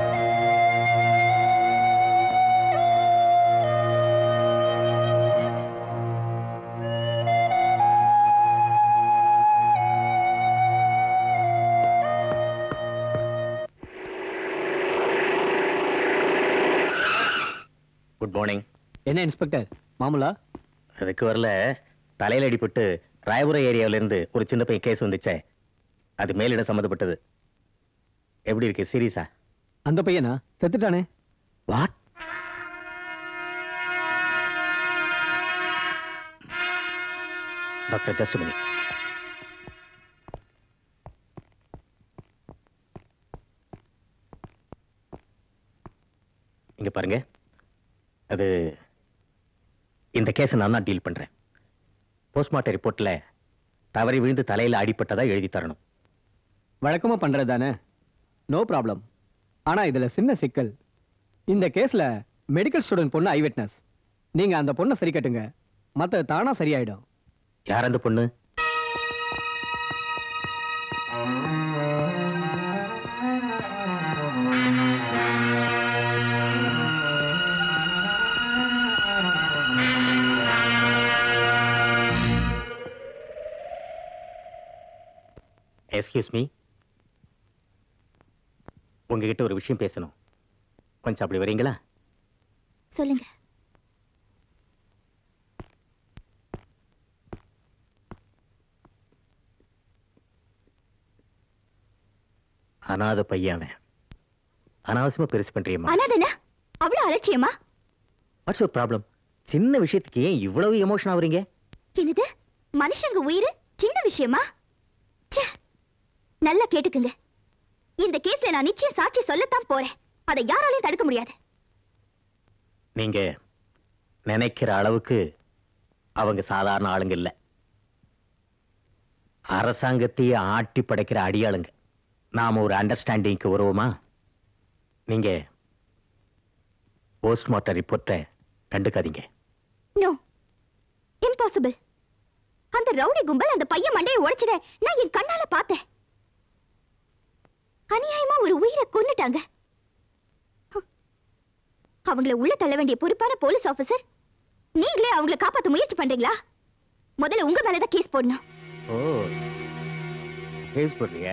good morning என்ன இன்ஸ்பெக்டர் மாமூலா அதுக்கு வரல தலையில அடிபட்டு ராயபுரம் ஏரியாவில இருந்து ஒரு சின்ன பையன் கேஸ் வந்துச்சே அது மேலிடம் சம்மந்தப்பட்டது எப்படி இருக்கு சீரியஸா அந்த பையனா செத்துட்டானே வாட் டாக்டர் ஜஸ்ட் மினிட் இங்க பாருங்க அது இந்த கேஸை நான் தான் டீல் பண்றேன் போஸ்ட்மார்ட்டம் ரிப்போர்ட்ல தவறி விழுந்து தலையில அடிபட்டதா எழுதி தரணும் வழக்கமா பண்றது தானே நோ ப்ராப்ளம் ஆனா இதுல சின்ன சிக்கல் இந்த கேஸ்ல மெடிக்கல் ஸ்டூடெண்ட் பொண்ணு ஐ விட்னஸ் நீங்க அந்த பொண்ணை சரி கட்டுங்க மத்த தானா சரியாயிடும் யார் அந்த பொண்ணு எஸ்கியூஸ் மீ உங்ககிட்ட ஒரு விஷயம் பேசணும் கொஞ்சம் அப்படி வரீங்களா சொல்லுங்க அனாத பையன் அவன். அனாவசியமா பெருசு பண்றியம்மா அனாதனா அவ்வளவு அலட்சியமா வாட்ஸ் யுவர் ப்ராப்ளம் சின்ன விஷயத்துக்கு ஏன் இவ்வளவு எமோஷன் ஆகுறீங்க என்னது மனுஷங்க உயிர் சின்ன விஷயமா ச்சே. நல்லா கேட்டுக்குங்க இந்த கேஸ்ல நான் நிச்சயம் சாட்சி சொல்லத்தான் போறேன் அதை யாராலையும் தடுக்க முடியாது நீங்க நினைக்கிற அளவுக்கு அவங்க சாதாரண ஆளுங்க இல்ல அரசாங்கத்தையே ஆட்டி படைக்கிற அடியாளுங்க நாம ஒரு அண்டர்ஸ்டாண்டிங்க்கு வருவோமா நீங்க போஸ்ட்மார்ட்டம் ரிப்போர்ட்டை கண்டுக்காதீங்க நோ இம்பாசிபிள் அந்த ரவுடி கும்பல் அந்த பையன் மண்டையை உடைச்சத நான் என் கண்ணால பார்த்தேன் அநியாயமா ஒரு உயிரை கொன்னுட்டாங்க ஹம். அவங்கள உள்ள தள்ள வேண்டிய பொறுப்பான போலீஸ் ஆபீசர் நீங்களே அவங்கள காப்பாத்த முயற்சி பண்றீங்களா முதல்ல உங்க மேலதான் கேஸ் போடணும் ஓ கேஸ் போடுறியா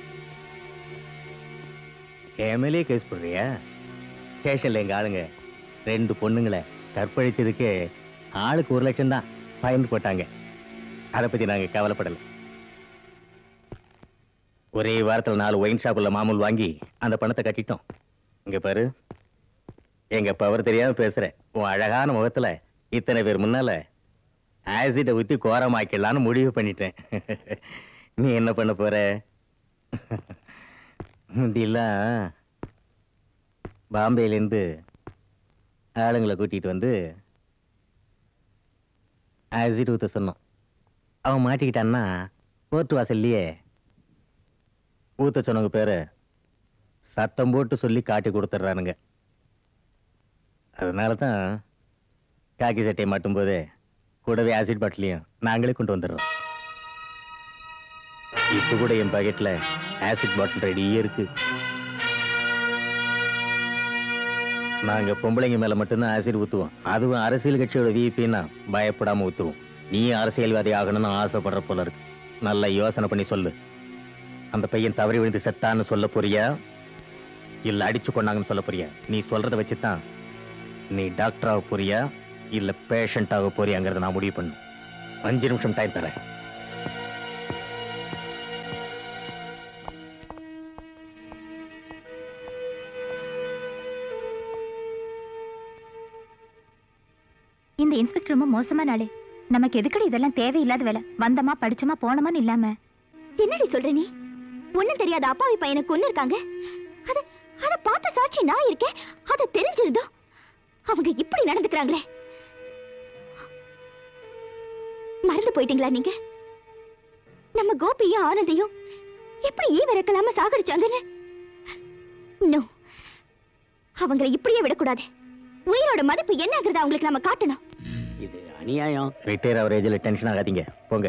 எம்எல்ஏ கேஸ் போடுறியா ஸ்டேஷன்ல எங்க ஆளுங்க ரெண்டு பொண்ணுங்களை கற்பழிச்சதுக்கு ஆளுக்கு ஒரு லட்சம் தான் ஃபைன் போட்டாங்க அதை பத்தி நாங்க கவலைப்படல ஒரே வாரத்துல நாலு ஒயின் ஷாப்ல மாமூல் வாங்கி அந்த பணத்தை கட்டிட்டோம் இங்க பாரு எங்க பவர் தெரியாம பேசுற உன் அழகான முகத்துல இத்தனை பேர் முன்னால ஆசிட ஊத்தி கோரமாக்கிடலான்னு முடிவு பண்ணிட்டேன் நீ என்ன பண்ண போற முந்தியெல்லாம் பாம்பேலேருந்து ஆளுங்களை கூட்டிட்டு வந்து ஆசிட் ஊத்த சொன்னோம் அவன் மாட்டிக்கிட்டான்னா கோர்ட்டு வாசல்லையே ஊத்த சொன்னவங்க பேரு சத்தம் போட்டு சொல்லி காட்டி கொடுத்துட்றானுங்க அதனால தான் காக்கி சட்டையை மாட்டும்போது கூடவே ஆசிட் பாட்டிலையும் நாங்களே கொண்டு வந்துடுறோம் இப்போ கூட என் பாக்கெட்ல ஆசிட் பாட்டில் ரெடியே இருக்கு நாங்க பொம்பளைங்க மேல மட்டும்தான் ஆசிட் ஊத்துவோம் அதுவும் அரசியல் கட்சியோட விபின்னா பயப்படாம ஊத்துவோம் நீ அரசியல்வாதி ஆகணும்னு ஆசைப்படுற போல இருக்கு நல்லா யோசனை பண்ணி சொல்லு அந்த பையன் தவறி விழுந்து செத்தான்னு சொல்ல போறியா இல்ல அடிச்சு கொண்டாங்கன்னு சொல்ல போறியா நீ சொல்றத வச்சுதான் நீ டாக்டர் ஆக போறியா இல்ல பேஷண்ட் ஆக போறியாங்கிறத நான் முடிவு பண்ணு அஞ்சு நிமிஷம் டைம் தரேன் இந்த இன்ஸ்பெக்டர் ரொம்ப மோசமான ஆளு நமக்கு எதுக்கடி இதெல்லாம் தேவையில்லாத வேலை வந்தமா படிச்சோமா போனோமான்னு இல்லாம என்னடி சொல்ற நீ ஒண்ணும் தெரியாத அப்பாவி பையனை கொன்னு இருக்காங்க அத அத பார்த்த சாட்சி நான் இருக்கேன் அத தெரிஞ்சிருந்தோம் அவங்க இப்படி நடந்துக்கிறாங்களே மறந்து போயிட்டீங்களா நீங்க நம்ம கோபியும் ஆனந்தையும் எப்படி ஈ விறக்கலாம சாகடிச்சாங்கன்னு நோ அவங்களை இப்படியே விடக்கூடாது உயிரோட மதிப்பு என்னங்கிறத அவங்களுக்கு நம்ம காட்டணும் இது அநியாயம் ரிட்டையர் ஆகிற ஏஜில் டென்ஷன் ஆகாதீங்க போங்க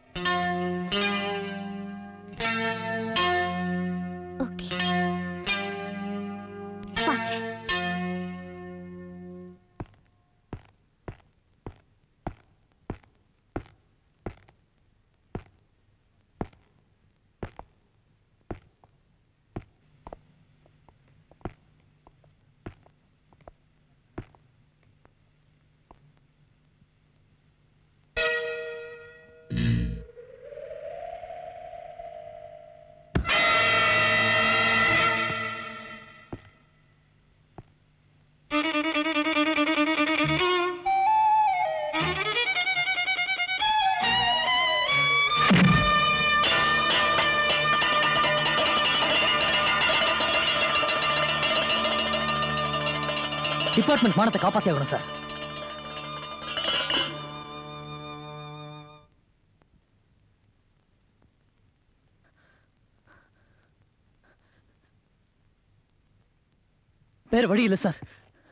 டிபார்ட்மெண்ட் மானத்தை காப்பாத்தி ஆகணும் சார் வேற வழி இல்லை சார்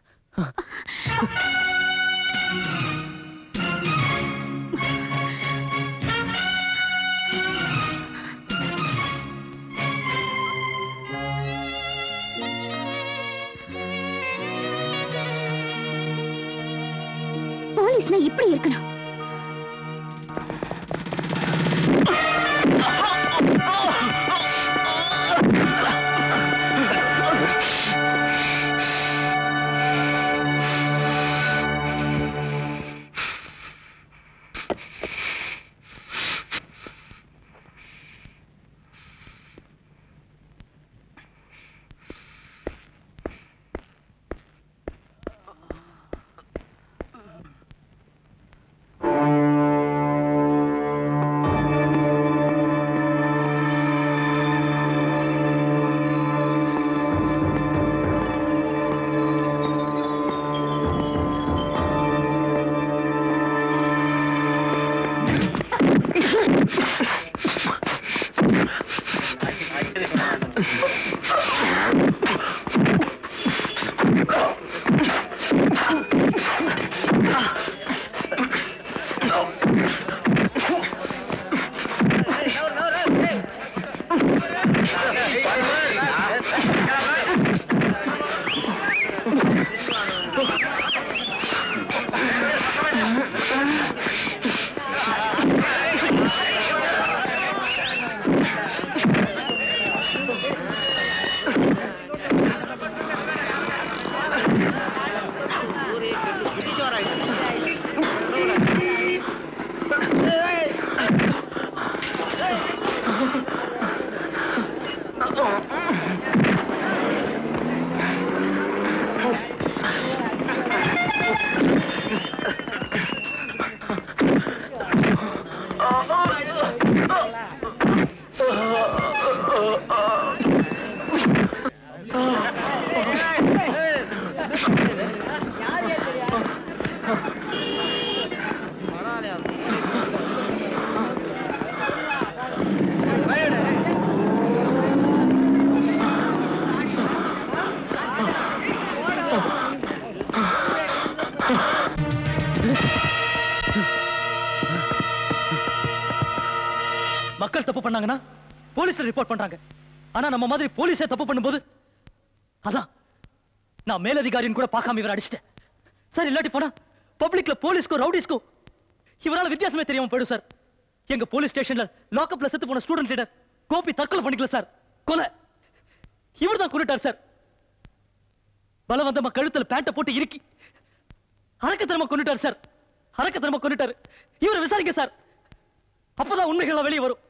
போலீஸ்னா இப்படி இருக்கணும் மக்கள் தப்பு பண்ணாங்கன்னா போலீஸ்ல ரிப்போர்ட் பண்றாங்க ஆனா நம்ம மாதிரி போலீஸே தப்பு பண்ணும்போது அதான் நான் மேலதிகாரின்னு கூட பார்க்காம இவரை அடிச்சிட்டேன் சார் இல்லாட்டி போனா பப்ளிக்ல போலீஸ்க்கும் ரவுடிஸ்க்கும் இவரால வித்தியாசமே தெரியாம போயிடும் சார் எங்க போலீஸ் ஸ்டேஷன்ல லாக்அப்ல செத்து போன ஸ்டூடெண்ட் லீடர் கோபி தற்கொலை பண்ணிக்கல சார் கொலை இவர் தான் கொண்டுட்டார் சார் பலவந்தமா கழுத்துல பேண்ட்டை போட்டு இறுக்கி அரக்கத்தனமா கொண்டுட்டார் சார் அரக்கத்தனமா கொண்டுட்டாரு இவரை விசாரிங்க சார் அப்பதான் உண்மைகள் வெளியே வரும்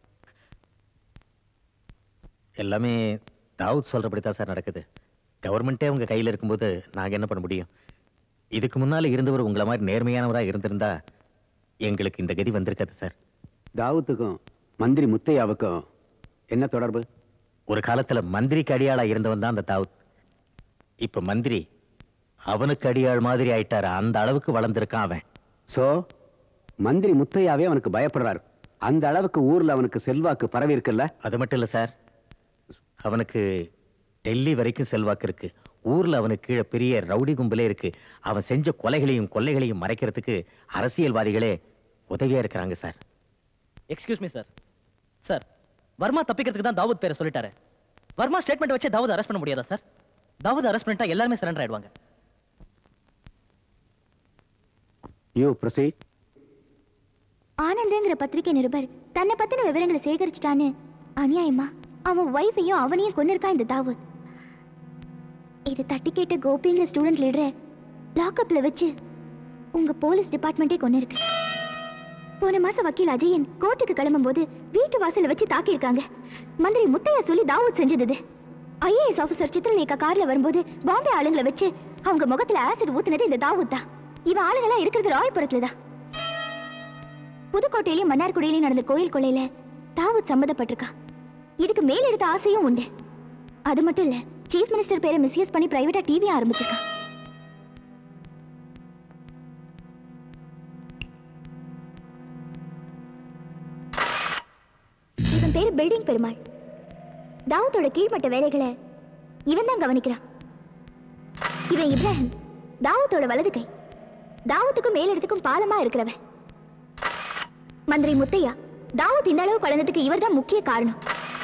எல்லாமே தாவூத் சொல்றபடி தான் சார் நடக்குது கவர்மெண்ட்டே உங்க கையில இருக்கும்போது நாங்க என்ன பண்ண முடியும் இதுக்கு முன்னால இருந்தவர் உங்களை மாதிரி நேர்மையானவரா இருந்திருந்தா எங்களுக்கு இந்த கதி வந்திருக்காது சார் தாவூத்துக்கும் மந்திரி முத்தையாவுக்கும் என்ன தொடர்பு ஒரு காலத்துல மந்திரிக்கு அடியாளா இருந்தவன் தான் அந்த தாவூத் இப்ப மந்திரி அவனுக்கு அடியாள் மாதிரி ஆயிட்டாரு அந்த அளவுக்கு வளர்ந்திருக்கான் அவன் சோ மந்திரி முத்தையாவே அவனுக்கு பயப்படுறாரு அந்த அளவுக்கு ஊர்ல அவனுக்கு செல்வாக்கு பரவி இருக்குல்ல அது மட்டும் இல்ல சார் அவனுக்கு டெல்லி வரைக்கும் செல்வாக்கு இருக்கு ஊர்ல அவனுக்கு கீழே பெரிய ரவுடி கும்பலே இருக்கு அவன் செஞ்ச கொலைகளையும் கொள்ளைகளையும் மறைக்கிறதுக்கு அரசியல்வாதிகளே உதவியா இருக்கிறாங்க sir excuse me sir sir Varma தப்பிக்கிறதுக்கு தான் தாவூத் பேரை சொல்லிட்டாரு வர்மா ஸ்டேட்மெண்ட் வச்சு தாவூத் அரெஸ்ட் பண்ண முடியாதா சார் தாவூத் அரெஸ்ட் பண்ணிட்டா எல்லாருமே சரண்டர் ஆயிடுவாங்க யூ ப்ரொசீட் ஆனந்துங்கிற பத்திரிகை நிருபர் தன்னை பத்தின விவரங்களை சேகரிச்சிட்டான்னு அநியாயமா அவன் ஒய்ஃபையும் அவனையும் கொண்டிருக்கான் இந்த தாவூத் இது தட்டி கேட்ட கோபிங்கிற ஸ்டூடெண்ட் லீடரை லாக்அப்ல வச்சு உங்க போலீஸ் டிபார்ட்மெண்ட்டே கொண்டு இருக்கு போன மாசம் வக்கீல் அஜயன் கோர்ட்டுக்கு கிளம்பும் போது வீட்டு வாசல்ல வச்சு தாக்கியிருக்காங்க மந்திரி முத்தையா சொல்லி தாவூத் செஞ்சது இது ஐஏஎஸ் ஆபீசர் சித்ரலேகா கார்ல வரும்போது பாம்பே ஆளுங்களை வச்சு அவங்க முகத்துல ஆசிட் ஊத்துனது இந்த தாவூத் தான் இவன் ஆளுங்கெல்லாம் இருக்கிறது ராயபுரத்துல தான் புதுக்கோட்டையிலயும் மன்னார்குடியிலயும் நடந்த கோயில் கொள்ளையில தாவூத் சம்மந்தப்பட்டிருக்கான் இதுக்கு மேல் எடுத்த ஆசையும் உண்டு அது மட்டும் இல்ல சீஃப் மினிஸ்டர் பேரை மிஸ்யூஸ் பண்ணி பிரைவேட்டா டிவி ஆரம்பிச்சிருக்கான் இவன் பேரு பில்டிங் பெருமாள் தாவூத்தோட கீழ்மட்ட வேலைகளை இவன் தான் கவனிக்கிறான் இவன் இப்ராஹிம் தாவூத்தோட வலது கை தாவூத்துக்கும் மேலிடத்துக்கும் பாலமா இருக்கிறவன் மந்திரி முத்தையா தாவூத் இந்த அளவு குழந்ததுக்கு இவர்தான் முக்கிய காரணம்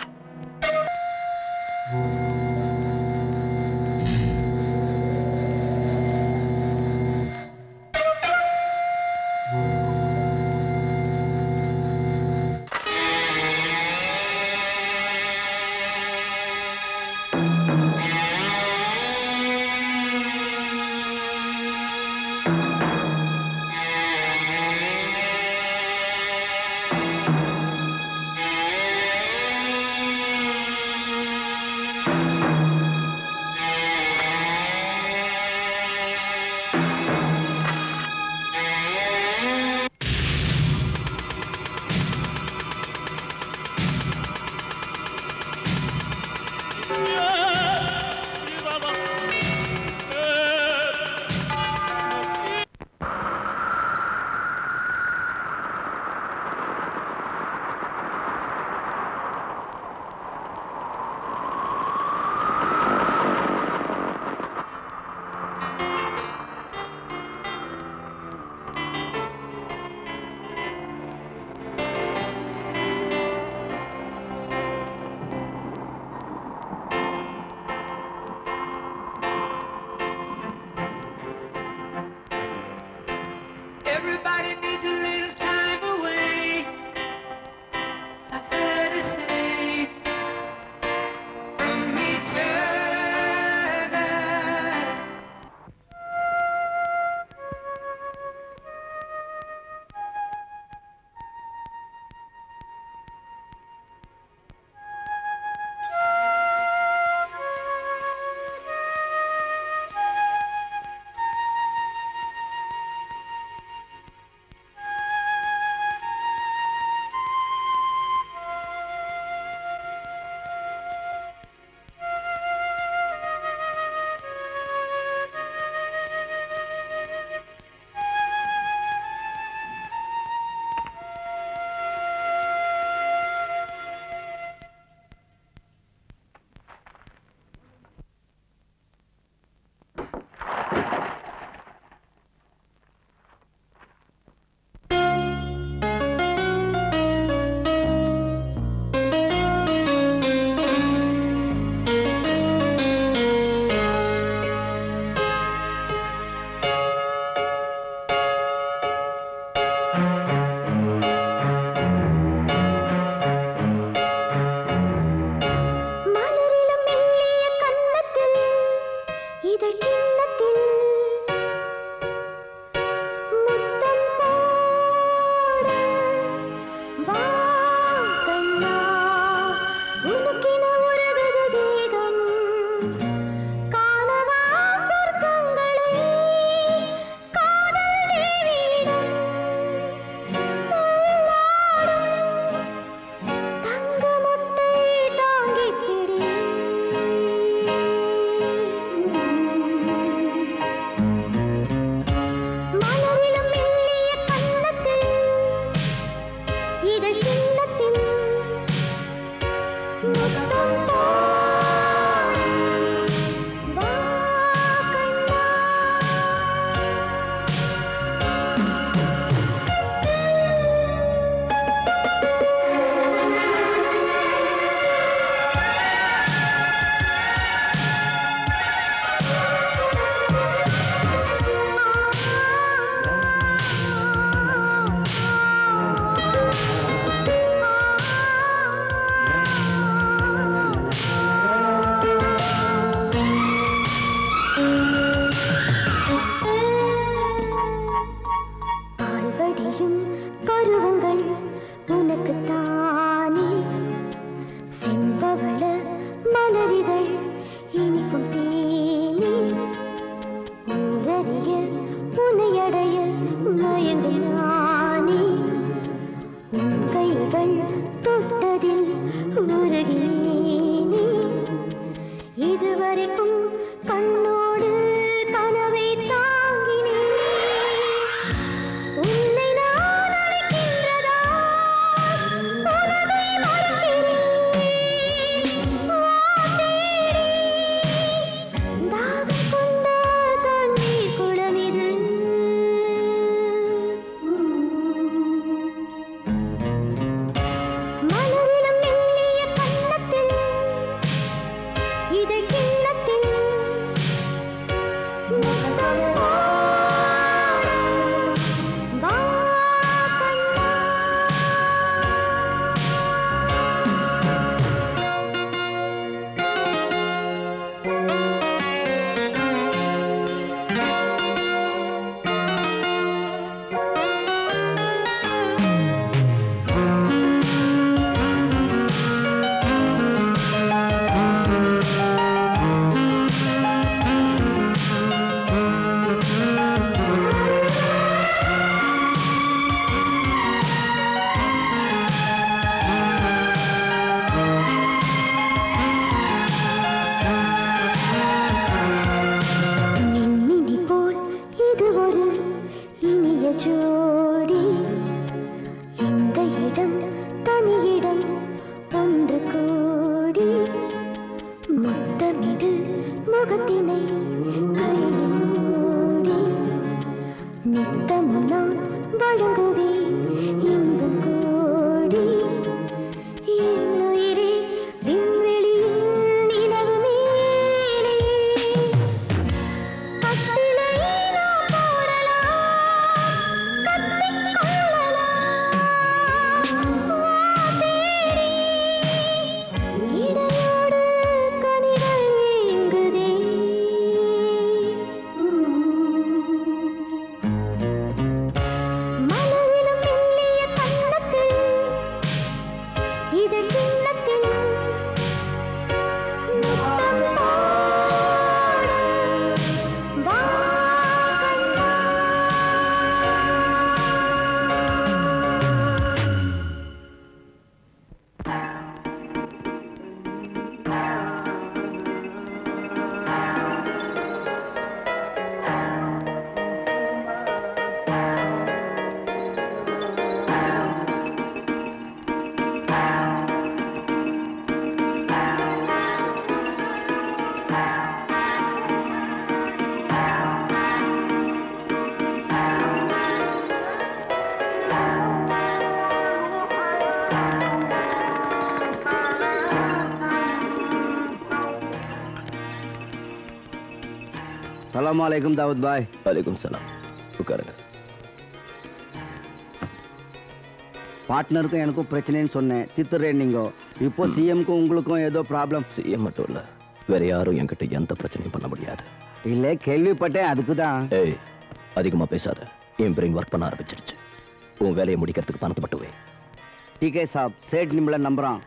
Everybody needs a little time away. I've heard it say from each other. நானே உன் கைகள் தொட்டதில் உருகினேனே இதுவரைக்கும் கண்ணோடு கனவை தாங்கினேன் உன்னை நான் அழைக்கின்றதா உனதை மறக்கிறேன் வா தேடி தாகம் கொண்ட தண்ணீர் குளமிது மலரிலும் மெல்லிய கன்னத்தில் இதழ் கிண்ணத்தில் முத்தம் போட வா கண்ணா மின்மினி போல் இது ஒரு இனிய ஜோடி இந்த இடம் தனியிடம் ஒன்று கூடி முத்தமிடு முகத்தினை கையில் மூடி நித்தமும் நான் வழங்குவேன் இன்பம் கோடி என் உயிரே விண்வெளியில் நிலவு மேலே கட்டிலை நாம் போடலாம் கட்டிக் கொள்ளலாம் வா தேடி இடையோடு கனிகள் ஏங்குதே மலரிலும் மெல்லிய கன்னத்தில் இதழ் கிண்ணத்தில் முத்தம் போட வா கண்ணா சலாம் அலைக்கும் தாவூத் பாய் வலைக்கும் சலாம் உட்காருங்க பார்ட்னருக்கும் எனக்கும் பிரச்சனைன்னு சொன்னேன் தித்துறேன் நீங்க இப்போ சிஎம்க்கும் உங்களுக்கும் ஏதோ ப்ராப்ளம் சிஎம் மட்டும் இல்ல வேற யாரும் என்கிட்ட எந்த பிரச்சனையும் பண்ண முடியாது இல்லை கேள்விப்பட்டேன் அதுக்கு தான் ஏய் அதிகமா பேசாத என் பிரெயின் ஒர்க் பண்ண ஆரம்பிச்சிடுச்சு உன் வேலையை முடிக்கிறதுக்கு பணத்தை மட்டும் வை டிகே சாப் சேட் நிம்பள நம்புறான்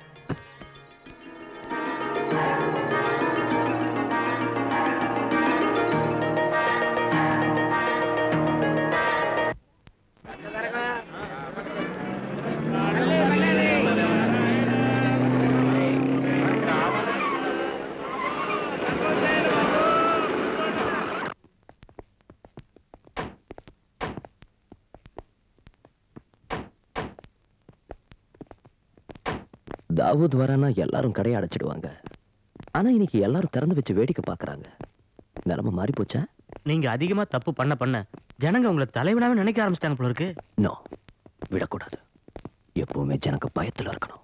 தாவூத் வரானா எல்லாரும் கடையை அடைச்சிடுவாங்க ஆனா இன்னைக்கு எல்லாரும் திறந்து வச்சு வேடிக்கை பார்க்கறாங்க நிலைமை மாறி போச்சா நீங்க அதிகமா தப்பு பண்ண பண்ண ஜனங்க உங்களை தலைவிடாம நினைக்க ஆரம்பிச்சிட்டாங்க போல இருக்கு நோ விடக்கூடாது எப்பவுமே ஜனங்க பயத்துல இருக்கணும்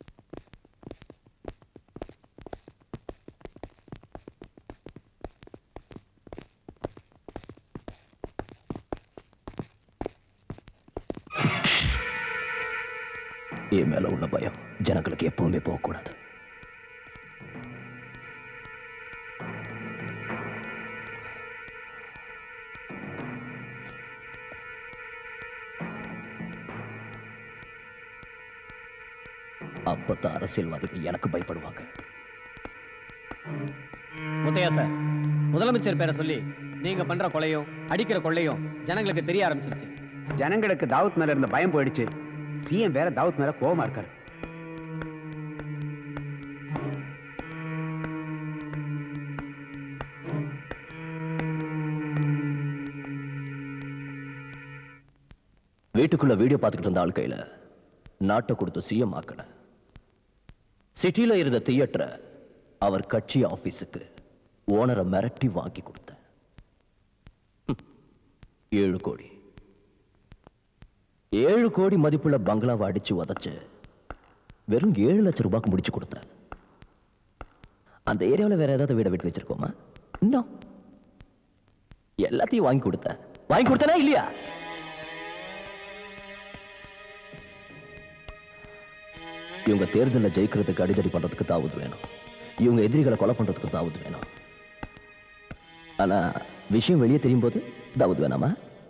என் மேல உள்ள பயம் ஜனங்களுக்கு எப்பவுமே போகக்கூடாது அப்பத்தான் அரசியல்வாதிகள் எனக்கு பயப்படுவாங்க முத்தையா சார் முதலமைச்சர் பேரை சொல்லி நீங்க பண்ற கொலையும் அடிக்கிற கொள்ளையும் ஜனங்களுக்கு தெரிய ஆரம்பிச்சிருச்சு ஜனங்களுக்கு தாவூத் மேல இருந்த பயம் போயிடுச்சு சிஎம் வேற தாவூத் மேல கோவமா இருக்காரு வீட்டுக்குள்ள வீடியோ பார்த்துக்கிட்டு இருந்த ஆள் கையில நாட்டை கொடுத்து சிஎம் ஆக்கல சிட்டில இருந்த தியேட்டரை அவர் கட்சி ஆபீஸுக்கு ஓனரை மிரட்டி வாங்கி கொடுத்தேன் ஹம். ஏழு கோடி ஏழு கோடி மதிப்புள்ள பங்களாவை அடிச்சு உதைச்சு வெறும் ஏழு லட்சம் ரூபாய்க்கு முடிச்சு கொடுத்தேன் அந்த ஏரியாவில் வேற ஏதாவது வீடை விட்டு வச்சிருக்கோமா இன்னும் எல்லாத்தையும் வாங்கி கொடுத்தேன் வாங்கி கொடுத்தனா இல்லையா இவங்க தேர்தலில் ஜெயிக்கிறதுக்கு அடிதடி பண்றதுக்கு தாவூது வேணும் இவங்க எதிரிகளை கொலை பண்றதுக்கு தாவூது வேணும் ஆனா விஷயம் வெளியே தெரியும் போது தாவூது வேணாமா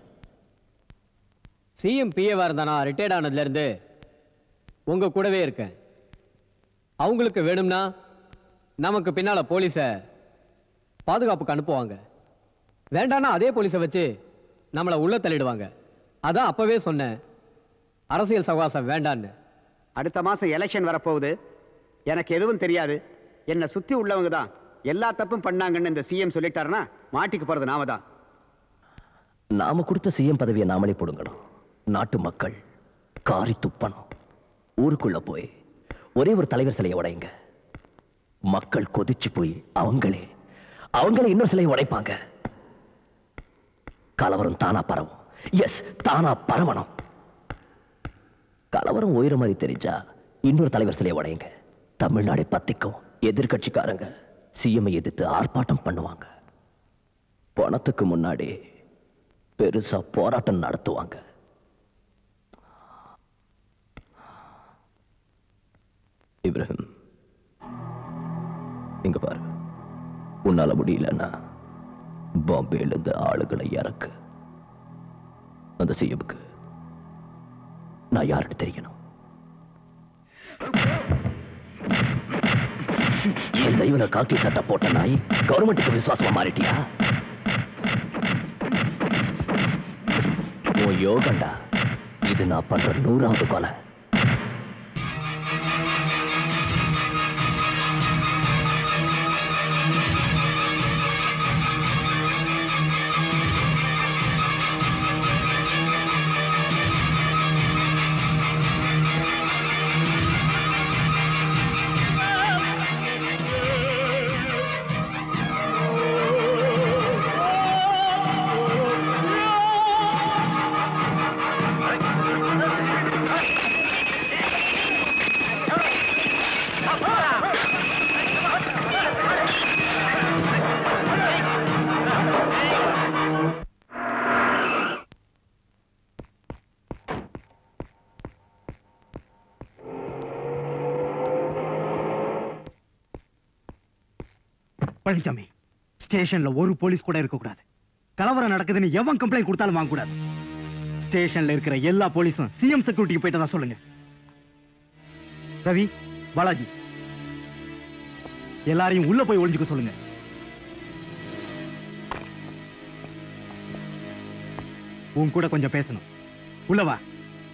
சிஎம் பிஏவா இருந்தானா ரிட்டையர்ட் ஆனதுல இருந்து உங்க கூடவே இருக்கேன் அவங்களுக்கு வேணும்னா நமக்கு பின்னால போலீஸ பாதுகாப்புக்கு அனுப்புவாங்க வேண்டானா அதே போலீஸை வச்சு நம்மளை உள்ள தள்ளிடுவாங்க அதான் அப்பவே சொன்னேன் அரசியல் சகவாசம் வேண்டான்னு அடுத்த மாசம் எலெக்ஷன் வரப்போகுது எனக்கு எதுவும் தெரியாது என்னை சுத்தி உள்ளவங்க தான் எல்லா தப்பும் பண்ணாங்கன்னு இந்த சிஎம் சொல்லிட்டாருன்னா மாட்டிக்கு போறது நாம தான் நாம கொடுத்த சிஎம் பதவியை நாமளே போடுங்கணும் நாட்டு மக்கள் காரி துப்பணும் ஊருக்குள்ள போய் ஒரே ஒரு தலைவர் சிலையை உடையுங்க மக்கள் கொதிச்சு போய் அவங்களே அவங்களே இன்னொரு சிலையை உடைப்பாங்க கலவரம் தானா பரவும் எஸ் தானா பரவணும் கலவரம் உயிர மாதிரி தெரிஞ்சா இன்னொரு தலைவர் சிலையை உடையுங்க தமிழ்நாடை பத்திக்கும் எதிர்க்கட்சிக்காரங்க சிஎம் எதிர்த்து ஆர்ப்பாட்டம் பண்ணுவாங்க பணத்துக்கு முன்னாடி பெருசா போராட்டம் நடத்துவாங்க இப்ராஹிம் இங்க பாரு உன்னால முடியலன்னா பாம்பேல இருந்து ஆளுகளை இறக்கு அந்த சிஎம்க்கு நான் யாருன்னு தெரியணும் என் தெய்வன காக்கி சட்டை போட்ட நாய் கவர்மெண்ட்டுக்கு விசுவாசமா மாறிட்டியா உன் யோகண்டா இது நான் பண்ற நூறாவது கொலை பழனிசாமி ஸ்டேஷன்ல ஒரு போலீஸ் கூட இருக்கக்கூடாது கலவரம் நடக்குதுன்னு எவன் கம்ப்ளைண்ட் கொடுத்தாலும் வாங்கக்கூடாது ஸ்டேஷன்ல இருக்கிற எல்லா போலீஸும் சிஎம் செக்யூரிட்டிக்கு போயிட்டதா சொல்லுங்க ரவி பாலாஜி எல்லாரையும் உள்ள போய் ஒளிஞ்சுக்க சொல்லுங்க உன் கூட கொஞ்சம் பேசணும் உள்ள வா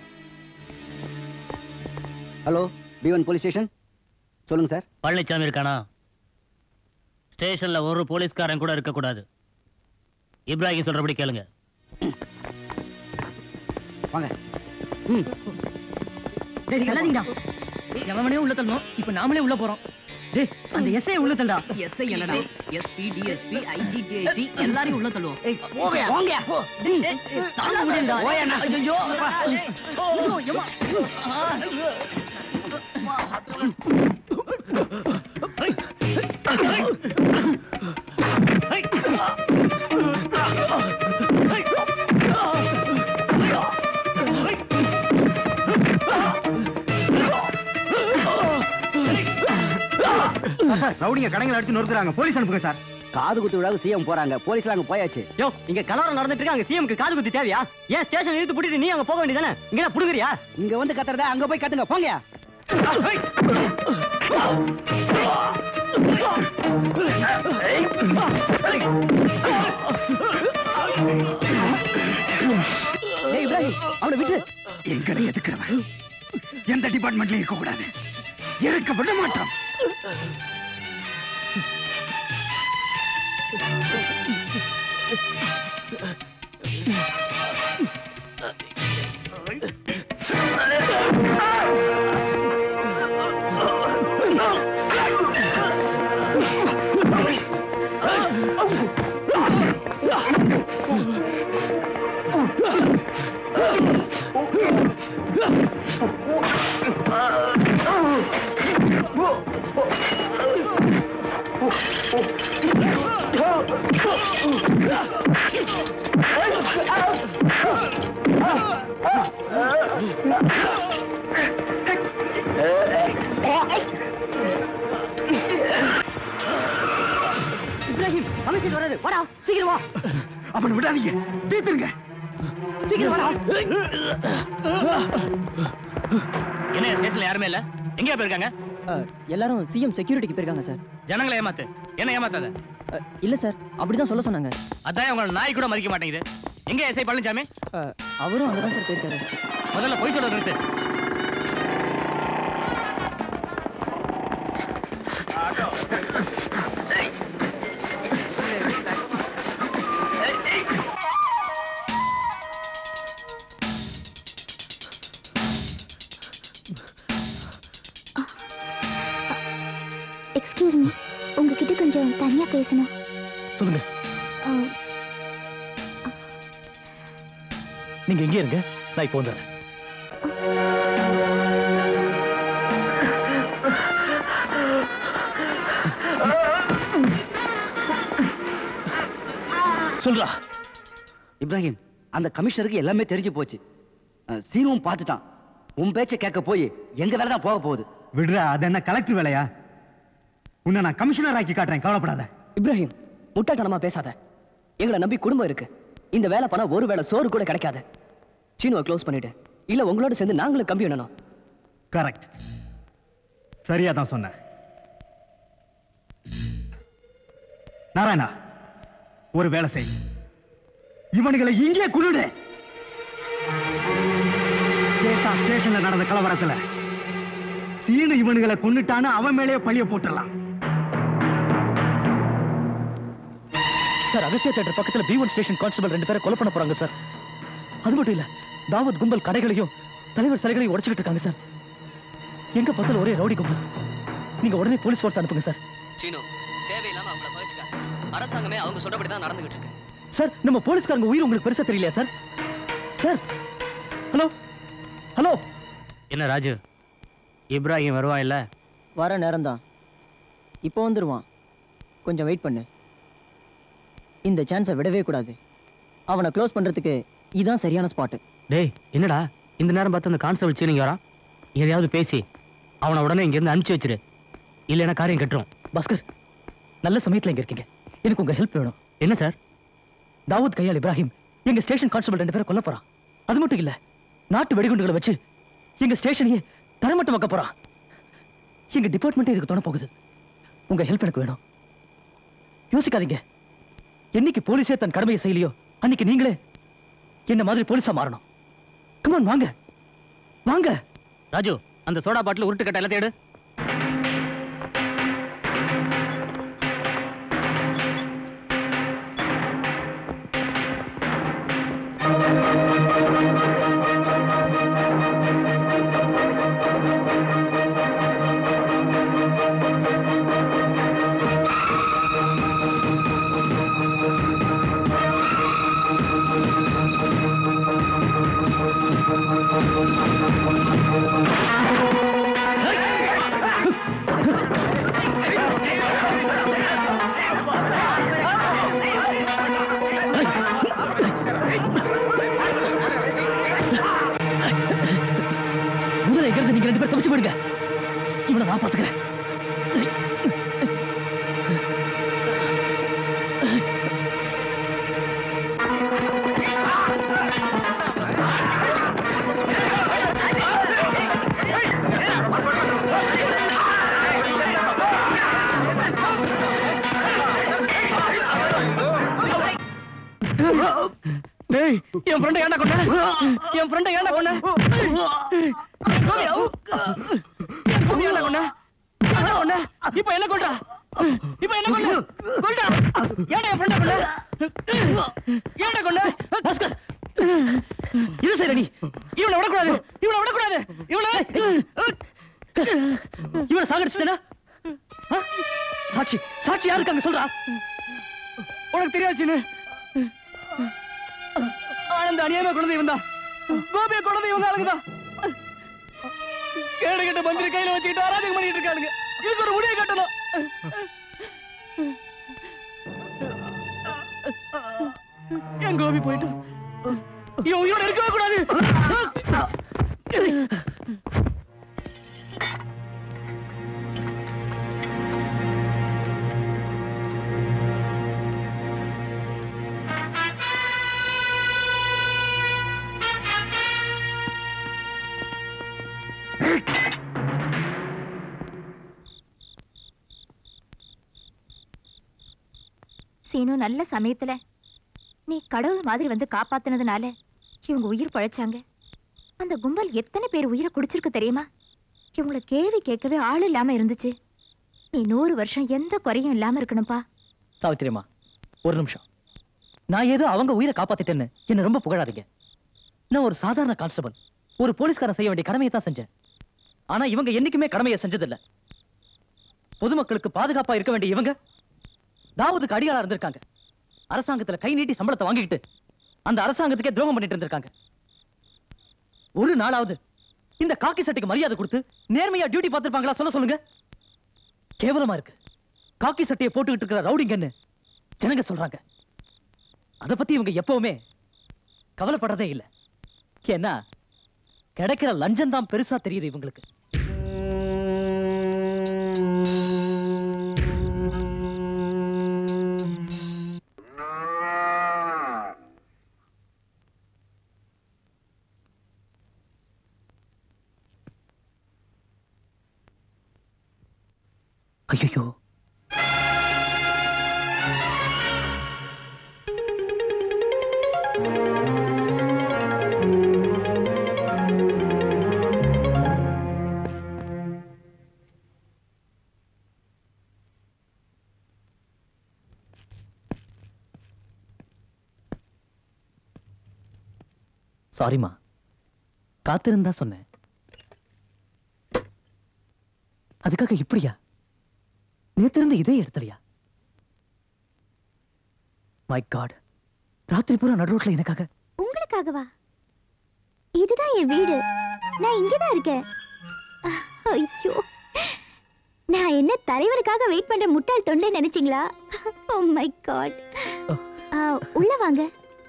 hello B one police station சொல்லுங்க சார் பழனிசாமி இருக்கானா ஸ்டேஷன்ல ஒரு போலீஸ்காரன் கூட இருக்கக்கூடாது இப்ராஹிம் சொல்றபடி கேளுங்க வாங்க டேய் கல்லாதீங்கடா எவனே உள்ள தள்ளணும் இப்போ நாமளே உள்ள போறோம் டேய் அந்த எஸ்ஐ உள்ள தள்ளடா எஸ்ஐ என்னடா எஸ்பி டிஎஸ்பி ஐஜி டிஐஜி எல்லாரையும் உள்ள தள்ளுவோம் போங்க போங்க போ டேய் தாங்க முடியலடா போயேண்ணா. ஐயோ ரவுடிங்க கடைங்களை அடிச்சு நொறுக்குறாங்க போலீஸ் அனுப்புங்க சார் காது குத்து விழாவுக்கு சிஎம் போறாங்க போலீஸ்ல அங்க போயாச்சு யோ இங்க கலவரம் நடந்துட்டு இருக்கு அங்க சிஎம்க்கு காது குத்தி தேவையா ஏன் ஸ்டேஷன் இழுத்து பிடிட்டு நீ அங்க போக வேண்டியதானே இங்க என்ன புடுங்குறியா இங்க வந்து கத்துறத அங்க போய் கத்துங்க போங்க டேய் அவனை விட்டு எங்களை எதுக்குறவன் எந்த டிபார்ட்மெண்ட்லயும் இருக்க கூடாது இருக்க விட மாட்டான் இப்ராஹிம் கமிஷன் வராது வாடா சீக்கிரம் வா அவன் விடாதீங்க தீர்த்துருங்க சீக்கிரம் வாடா என்ன ஸ்டேஷன்ல யாருமே இல்ல எங்கேயா போயிருக்காங்க எல்லாரும் சிஎம் செக்யூரிட்டிக்கு போயிருக்காங்க சார் ஜனங்களை ஏமாத்து என்ன ஏமாத்தாத இல்ல சார் அப்படிதான் சொல்ல சொன்னாங்க அதான் உங்களை நாய் கூட மதிக்க மாட்டேங்குது எங்க எஸ்ஐ பழனிசாமி அவரும் அங்கதான் சார் போயிருக்காரு முதல்ல போய் சொல்ல நிறுத்து எக்ஸ்கியூஸ் மீ உங்ககிட்ட கொஞ்சம் தனியா பேசணும் சொல்லுங்க ஆ, நீங்க எங்கே இருங்க நான் இப்போ வந்துடுறேன் சொல்றா இப்ராஹிம் அந்த கமிஷனருக்கு எல்லாமே தெரிஞ்சு போச்சு அஹ், சீனுவும் பார்த்துட்டான் உன் பேச்சை கேட்க போய் எங்க வேலை தான் போக போகுது விடுறா அது என்ன கலெக்டர் வேலையா உன்னை நான் கமிஷனர் ஆக்கி காட்டுறேன் கவலைப்படாத இப்ராஹிம் முட்டாள்தனமா பேசாத எங்களை நம்பி குடும்பம் இருக்கு இந்த வேலை பண்ணா ஒரு வேளை சோறு கூட கிடைக்காது சீனுவை க்ளோஸ் பண்ணிட்டு இல்ல உங்களோட சேர்ந்து நாங்களும் கம்பி விடணும் கரெக்ட் சரியா தான் சொன்ன நாராயணா ஒரு வேலை செய் இவனுங்களை இங்கே குழுடு கேட்டா ஸ்டேஷன்ல நடந்த கலவரத்துல சீனு இவனுங்களை கொன்னுட்டான்னு அவன் மேலேயே பழிய போட்டுடலாம் சார் அகசிய தேட்டர் பக்கத்துல பி ஒன் ஸ்டேஷன் கான்ஸ்டபிள் ரெண்டு பேரை கொலை பண்ண போறாங்க சார் அது மட்டும் இல்ல தாவத் கும்பல் கடைகளையும் தலைவர் சிலைகளையும் உடைச்சுக்கிட்டு இருக்காங்க சார் எங்க பார்த்தாலும் ஒரே ரவுடி கும்பல் நீங்க உடனே போலீஸ் ஃபோர்ஸ் அனுப்புங்க சார் சீனு தேவையில்லாம அவங்கள பகிச்சுக்காது அரசாங்கமே அவங்க சொல்றபடி தான் நடந்துகிட்டு இருக்கு சார் நம்ம போலீஸ்காரங்க உயிர் உங்களுக்கு பெருசா தெரியலையா சார் சார் ஹலோ ஹலோ என்ன ராஜு இப்ராஹிம் வருவான் இல்ல வர நேரம் தான் இப்போ வந்துருவான் கொஞ்சம் வெயிட் பண்ணு இந்த சான்ஸை விடவே கூடாது அவனை க்ளோஸ் பண்றதுக்கு இதான் சரியான ஸ்பாட்டு டேய் என்னடா இந்த நேரம் பார்த்து அந்த கான்ஸ்டபிள் சீனிங்க வரான் எதையாவது பேசி அவனை உடனே இங்கிருந்து அனுப்பிச்சு வச்சிரு இல்லைன்னா காரியம் கட்டுரும் பாஸ்கர் நல்ல சமயத்துல இங்க இருக்கீங்க எனக்கு உங்க ஹெல்ப் வேணும் என்ன சார் தாவூத் கையால் இப்ராஹிம் எங்க ஸ்டேஷன் கான்ஸ்டபிள் ரெண்டு பேரும் கொல்ல போறான் அது மட்டும் இல்ல நாட்டு வெடிகுண்டுகளை வச்சு எங்க ஸ்டேஷனையே தரமட்டம் வைக்க போறான் எங்க டிபார்ட்மெண்ட்டே இதுக்கு துணை போகுது உங்க ஹெல்ப் எனக்கு வேணும் யோசிக்காதீங்க என்னைக்கு போலீஸே தன் கடமையை செய்யலையோ அன்னைக்கு நீங்களே என்ன மாதிரி போலீஸா மாறணும் கமான் வாங்க வாங்க ராஜு அந்த சோடா பாட்டில் உருட்டு கட்ட எல்லாத்தையும் எடு முதல்ல எங்க இருந்து நீங்க ரெண்டு பேரும் தப்பிச்சு போயிடுங்க இவனை நான் பாத்துக்கிறேன் டேய் ஏய், என் ஃப்ரெண்டை ஏன்டா கொண்ட என் ஃப்ரெண்டை ஏன்டா கொண்ட கோபி, என் கோபி ஏன்டா கொண்ட ஏன்டா கொண்ட இப்போ என்ன கொண்டா இப்போ என்ன கொண்ட கொண்டா ஏன்டா என் ஃப்ரெண்டை கொண்ட ஏன்டா கொண்ட பாஸ்கர் இது சரி நீ இவனை விடக்கூடாது இவனை விடக்கூடாது இவனை இவனை சாகடிச்சுட்டா சாட்சி சாட்சி யாரு இருக்காங்க சொல்றா உனக்கு தெரியாது சீனு ஆனந்த அநியாயமா குழந்தை இவன் தான் கோபிய குழந்தை இவங்க ஆளுங்கதான் கேடு கட்ட மந்திரி கையில வச்சுக்கிட்டு ஆராதனை பண்ணிட்டு இருக்கானுங்க இதுக்கு ஒரு முடிவை கட்டணும் என் கோபி போயிட்டு இவன் உயிரோட இருக்கவே கூடாது சீனு நல்ல சமயத்துல நீ கடவுள் மாதிரி வந்து காப்பாத்துனதுனால இவங்க உயிர் பழைச்சாங்க அந்த கும்பல் எத்தனை பேர் உயிரை குடிச்சிருக்கு தெரியுமா இவங்கள கேள்வி கேட்கவே ஆள் இல்லாம இருந்துச்சு நீ நூறு வருஷம் எந்த குறையும் இல்லாம இருக்கணும்பா சாவித்திரியம்மா ஒரு நிமிஷம் நான் ஏதோ அவங்க உயிரை காப்பாத்திட்டேன்னு என்ன ரொம்ப புகழாதீங்க நான் ஒரு சாதாரண கான்ஸ்டபிள் ஒரு போலீஸ்காரன் செய்ய வேண்டிய கடமையை தான் செஞ்சேன் ஆனா இவங்க என்னைக்குமே கடமையை செஞ்சதில்ல பொதுமக்களுக்கு பாதுகாப்பா இருக்க வேண்டிய இவங்க தாவூதுக்கு அடியாளா இருந்திருக்காங்க அரசாங்கத்துல கை நீட்டி சம்பளத்தை வாங்கிக்கிட்டு அந்த அரசாங்கத்துக்கே துரோகம் பண்ணிட்டு இருந்திருக்காங்க ஒரு நாளாவது இந்த காக்கி சட்டைக்கு மரியாதை கொடுத்து நேர்மையா டியூட்டி பார்த்திருப்பாங்களா சொல்ல சொல்லுங்க கேவலமா இருக்கு காக்கி சட்டையை போட்டுக்கிட்டு இருக்கிற ரவுடிங்கன்னு ஜனங்க சொல்றாங்க அத பத்தி இவங்க எப்பவுமே கவலைப்படுறதே இல்ல ஏன்னா கிடைக்கிற லஞ்சம் தான் பெருசா தெரியுது இவங்களுக்கு ஐயோ சாரிம்மா காத்திருந்தா சொன்னேன் அதுக்காக இப்படியா நேத்து இருந்து இதே இடத்துலயா மை காட் ராத்திரி பூரா நடு ரோட்ல எனக்காக உங்களுக்காகவா இதுதான் என் வீடு நான் இங்கதான் இருக்கேன் ஐயோ நான் என்ன தலைவருக்காக வெயிட் பண்ற முட்டாள் தொண்டை நினைச்சீங்களா ஓ மை காட் உள்ள வாங்க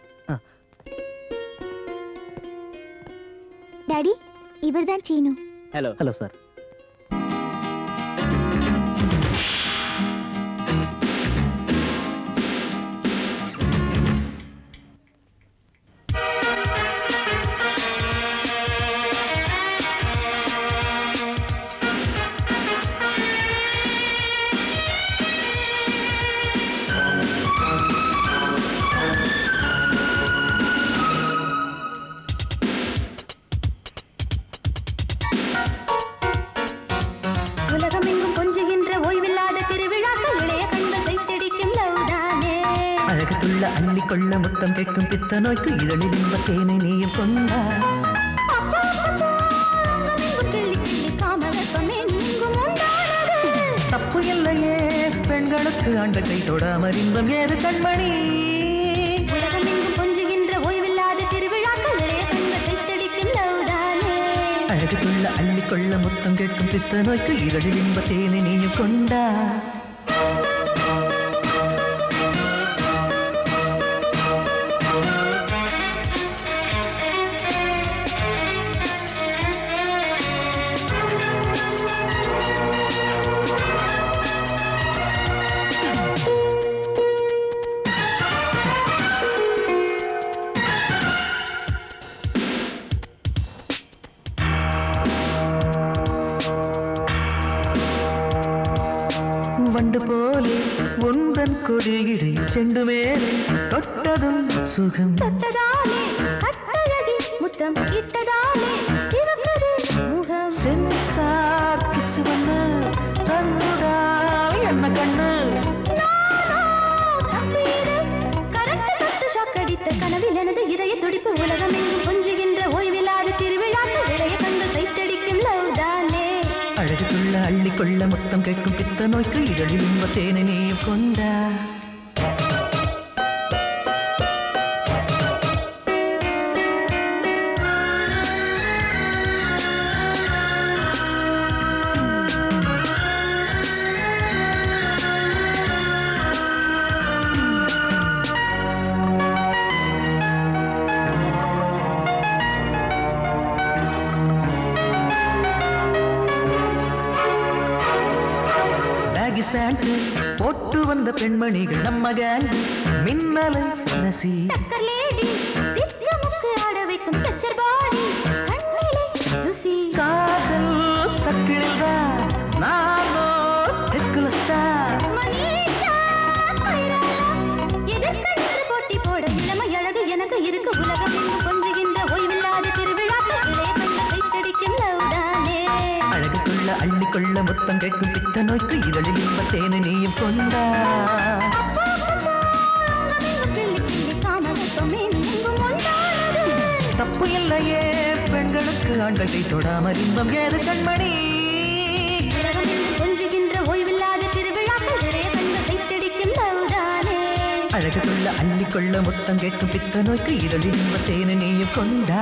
டாடி இவர்தான் சீனு ஹலோ ஹலோ சார் உலகமெங்கும் கொஞ்சுகின்ற ஓய்வில்லாத திருவிழாக்கள் இளைய கண்கள் வைத்தடிக்கும் லவ்தானே அழகுக்குள்ள அள்ளிக்கொள்ள முத்தம் கேட்கும் பித்த நோய்க்கு இதழில் இன்ப தேனை நீயும் கொண்டா அங்கமெங்கும் கிள்ளி கிள்ளி காமவெப்பம் எங்கும் உண்டானது தப்பு இல்லையே பெண்களுக்கு ஆண்கள் கை தொடாமல் இன்பம் ஏது கண்மணி உலகமெங்கும் கொஞ்சுகின்ற ஓய்வில்லாத திருவிழாக்கள் இளைய கண்கள் வைத்தடிக்கும் லவ்தானே அழகுக்குள்ள அள்ளிக்கொள்ள முத்தம் கேட்கும் பித்த நோய்க்கு இதழில் இன்ப தேனை நீயும் கொண்டா வண்டு போலே உந்தன் கொடியிடை செண்டு மேலே தொட்டதும் சுகம் தொட்டதாலே கட்டழகி முத்தம் இட்டதாலே சிவப்பது முகம் சென்சார் கிசு பண்ண தன்னுடா என்ன கண்ணு கடித்த கனவில் எனது இதய துடிப்பு உலகம் எங்கும் கொஞ்சுகின்ற ஓய்வில்லாத திருவிழாக்கள் விளைய கண்டு தைத்தடிக்கும் லவ்தானே அழகுக்குள்ள அள்ளிக்கொள்ள முத்தம் கேட்கும் பித்த நோய்க்கு இதழில் இன்பத்தேனை நீயும் கொண்டா பேகிஸ் பேண்ட் போட்டு வந்த பெண்மணிகள் நம்ம கேங் மின்னலை ரசி லேடி திட்டமுக்கு ஆட வைக்கும் சச்சர் பாடி கண்ணிலே ருசி காதல் சக்கிலிதா நானோ டெக்குலஸ்டா மனிதா கைராளா எதற்கு நின்று போட்டி போட இளமை அழகு எனக்கு இருக்கு உலகம் எங்கும் கொஞ்சுகின்ற ஓய்வில்லாத திருவிழாக்கள் இளைய கண்டு தைத்தடிக்கும் லவ்தானே அழகுக்குள்ள அள்ளிக்கொள்ள முத்தம் கேட்கும் பித்த நோய்க்கு இதழில் இன்பத்தேனை நீயும் கொண்டா காமகத்தமே எங்கும் ஒன்றானது தப்பு இல்லையே பெண்களுக்கு ஆண்களை தொடாமல் இன்பம் ஏது கண்மணி உலகம் எங்கும் கொஞ்சுகின்ற ஓய்வில்லாத திருவிழாக்கள் இளைய கண்டு தைத்தடிக்கும் லவ்தானே அழகுக்குள்ள அள்ளிக்கொள்ள முத்தம் கேட்கும் பித்த நோய்க்கு இதழில் இன்பத்தேனை நீயும் கொண்டா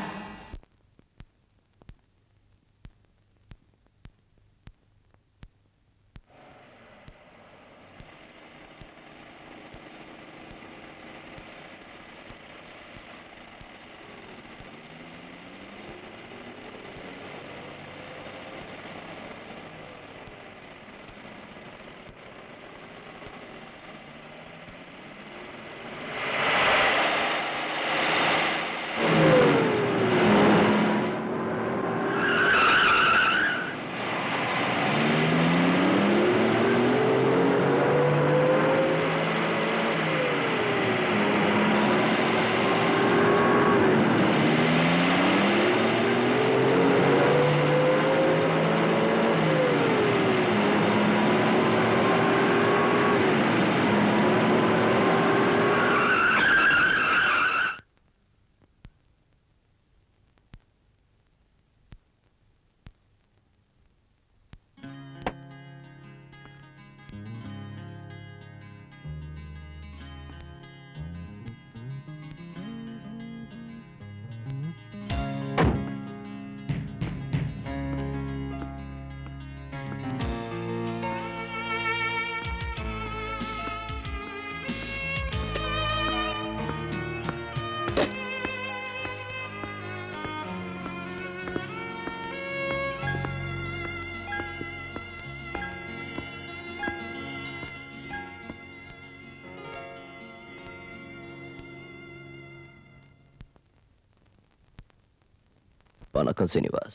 வணக்கம் சீனிவாஸ்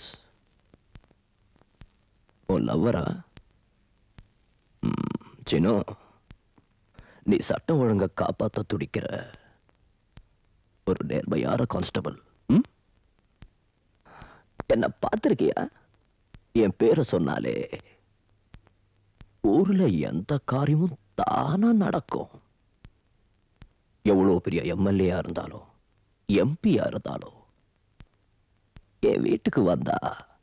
உன் லவ்வரா ம், சினு நீ சட்டம் ஒழுங்க காப்பாத்த துடிக்கிற ஒரு நேர்மையான கான்ஸ்டபிள் ம்? என்ன பார்த்திருக்கியா என் பேரை சொன்னாலே ஊர்ல எந்த காரியமும் தானா நடக்கும் எவ்வளவு பெரிய எம்எல்ஏயா இருந்தாலும் எம்பியா இருந்தாலும் என் வீட்டுக்கு வந்தா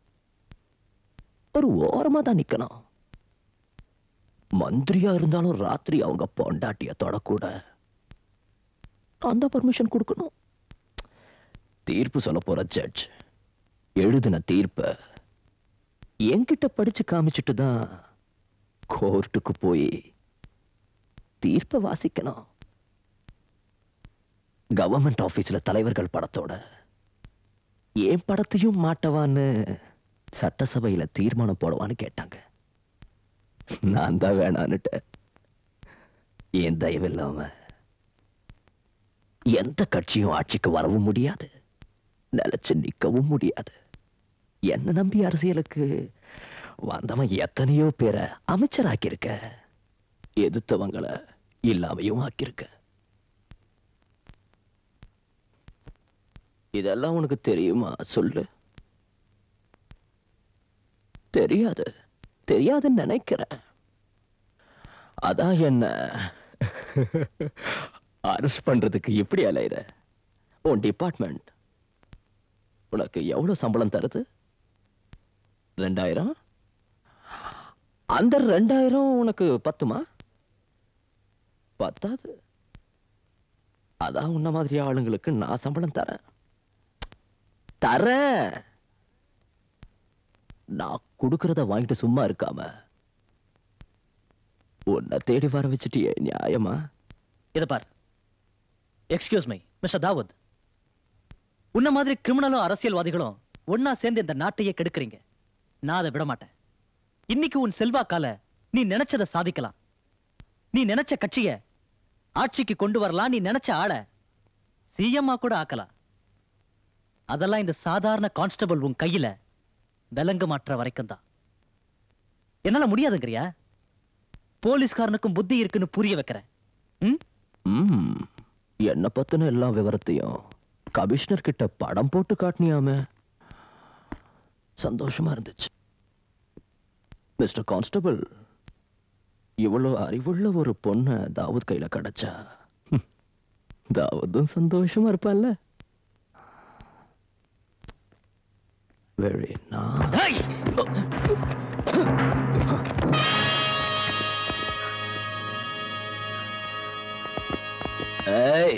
ஒரு ஓரமா தான் நிக்கணும் மந்திரியா இருந்தாலும் ராத்திரி அவங்க பொண்டாட்டிய தொடக்கூட அந்த பர்மிஷன் கொடுக்கணும் தீர்ப்பு சொல்ல போற ஜட்ஜ் எழுதின தீர்ப்ப என்கிட்ட படிச்சு காமிச்சிட்டு தான் கோர்ட்டுக்கு போய் தீர்ப்பை வாசிக்கணும் கவர்மெண்ட் ஆபீஸ்ல தலைவர்கள் படத்தோட என் படத்தையும் மாட்டவான்னு சட்டசபையில தீர்மானம் போடவான்னு கேட்டாங்க நான் தான் வேணான்னுட்டேன் என் தயவு இல்லாம எந்த கட்சியும் ஆட்சிக்கு வரவும் முடியாது நிலைச்சு நிக்கவும் முடியாது என்ன நம்பி அரசியலுக்கு வந்தவன் எத்தனையோ பேரை அமைச்சராக்கியிருக்க எதிர்த்தவங்கள இல்லாமையும் ஆக்கியிருக்க இதெல்லாம் உனக்கு தெரியுமா சொல்லு தெரியாது தெரியாதுன்னு நினைக்கிறேன் அதான் என்ன அரெஸ்ட் பண்றதுக்கு எப்படி அலையிற உன் டிபார்ட்மெண்ட் உனக்கு எவ்வளவு சம்பளம் தருது ரெண்டாயிரம் அந்த ரெண்டாயிரம் உனக்கு பத்துமா பத்தாது அதான் உன்ன மாதிரி ஆளுங்களுக்கு நான் சம்பளம் தரேன் தரேன் நான் கொடுக்கறத வாங்கிட்டு சும்மா இருக்காம உன்னை தேடி வர வச்சுட்டியே நியாயமா இதை பார் எக்ஸ்கியூஸ் மீ மிஸ்டர் தாவூத் உன்ன மாதிரி கிரிமினலும் அரசியல்வாதிகளும் ஒன்னா சேர்ந்து இந்த நாட்டையே கெடுக்குறீங்க நான் அதை விட மாட்டேன் இன்னைக்கு உன் செல்வாக்கால நீ நினைச்சதை சாதிக்கலாம் நீ நினைச்ச கட்சிய ஆட்சிக்கு கொண்டு வரலாம் நீ நினைச்ச ஆள சிஎம்மா கூட ஆக்கலாம் அதெல்லாம் இந்த சாதாரண கான்ஸ்டபிள் உன் கையில விலங்கு மாற்ற வரைக்கும் தான் என்னால முடியாதுங்கிறியா போலீஸ்காரனுக்கும் புத்தி இருக்குன்னு புரிய வைக்கிறேன் ம் என்ன பத்தின எல்லா விவரத்தையும் கமிஷனர் கிட்ட படம் போட்டு காட்டினியாமே சந்தோஷமா இருந்துச்சு மிஸ்டர் கான்ஸ்டபிள் இவ்வளவு அறிவுள்ள ஒரு பொண்ண தாவூத் கையில கிடைச்சா ஹம், தாவூதும் சந்தோஷமா இருப்பான்ல வெரி ஏய்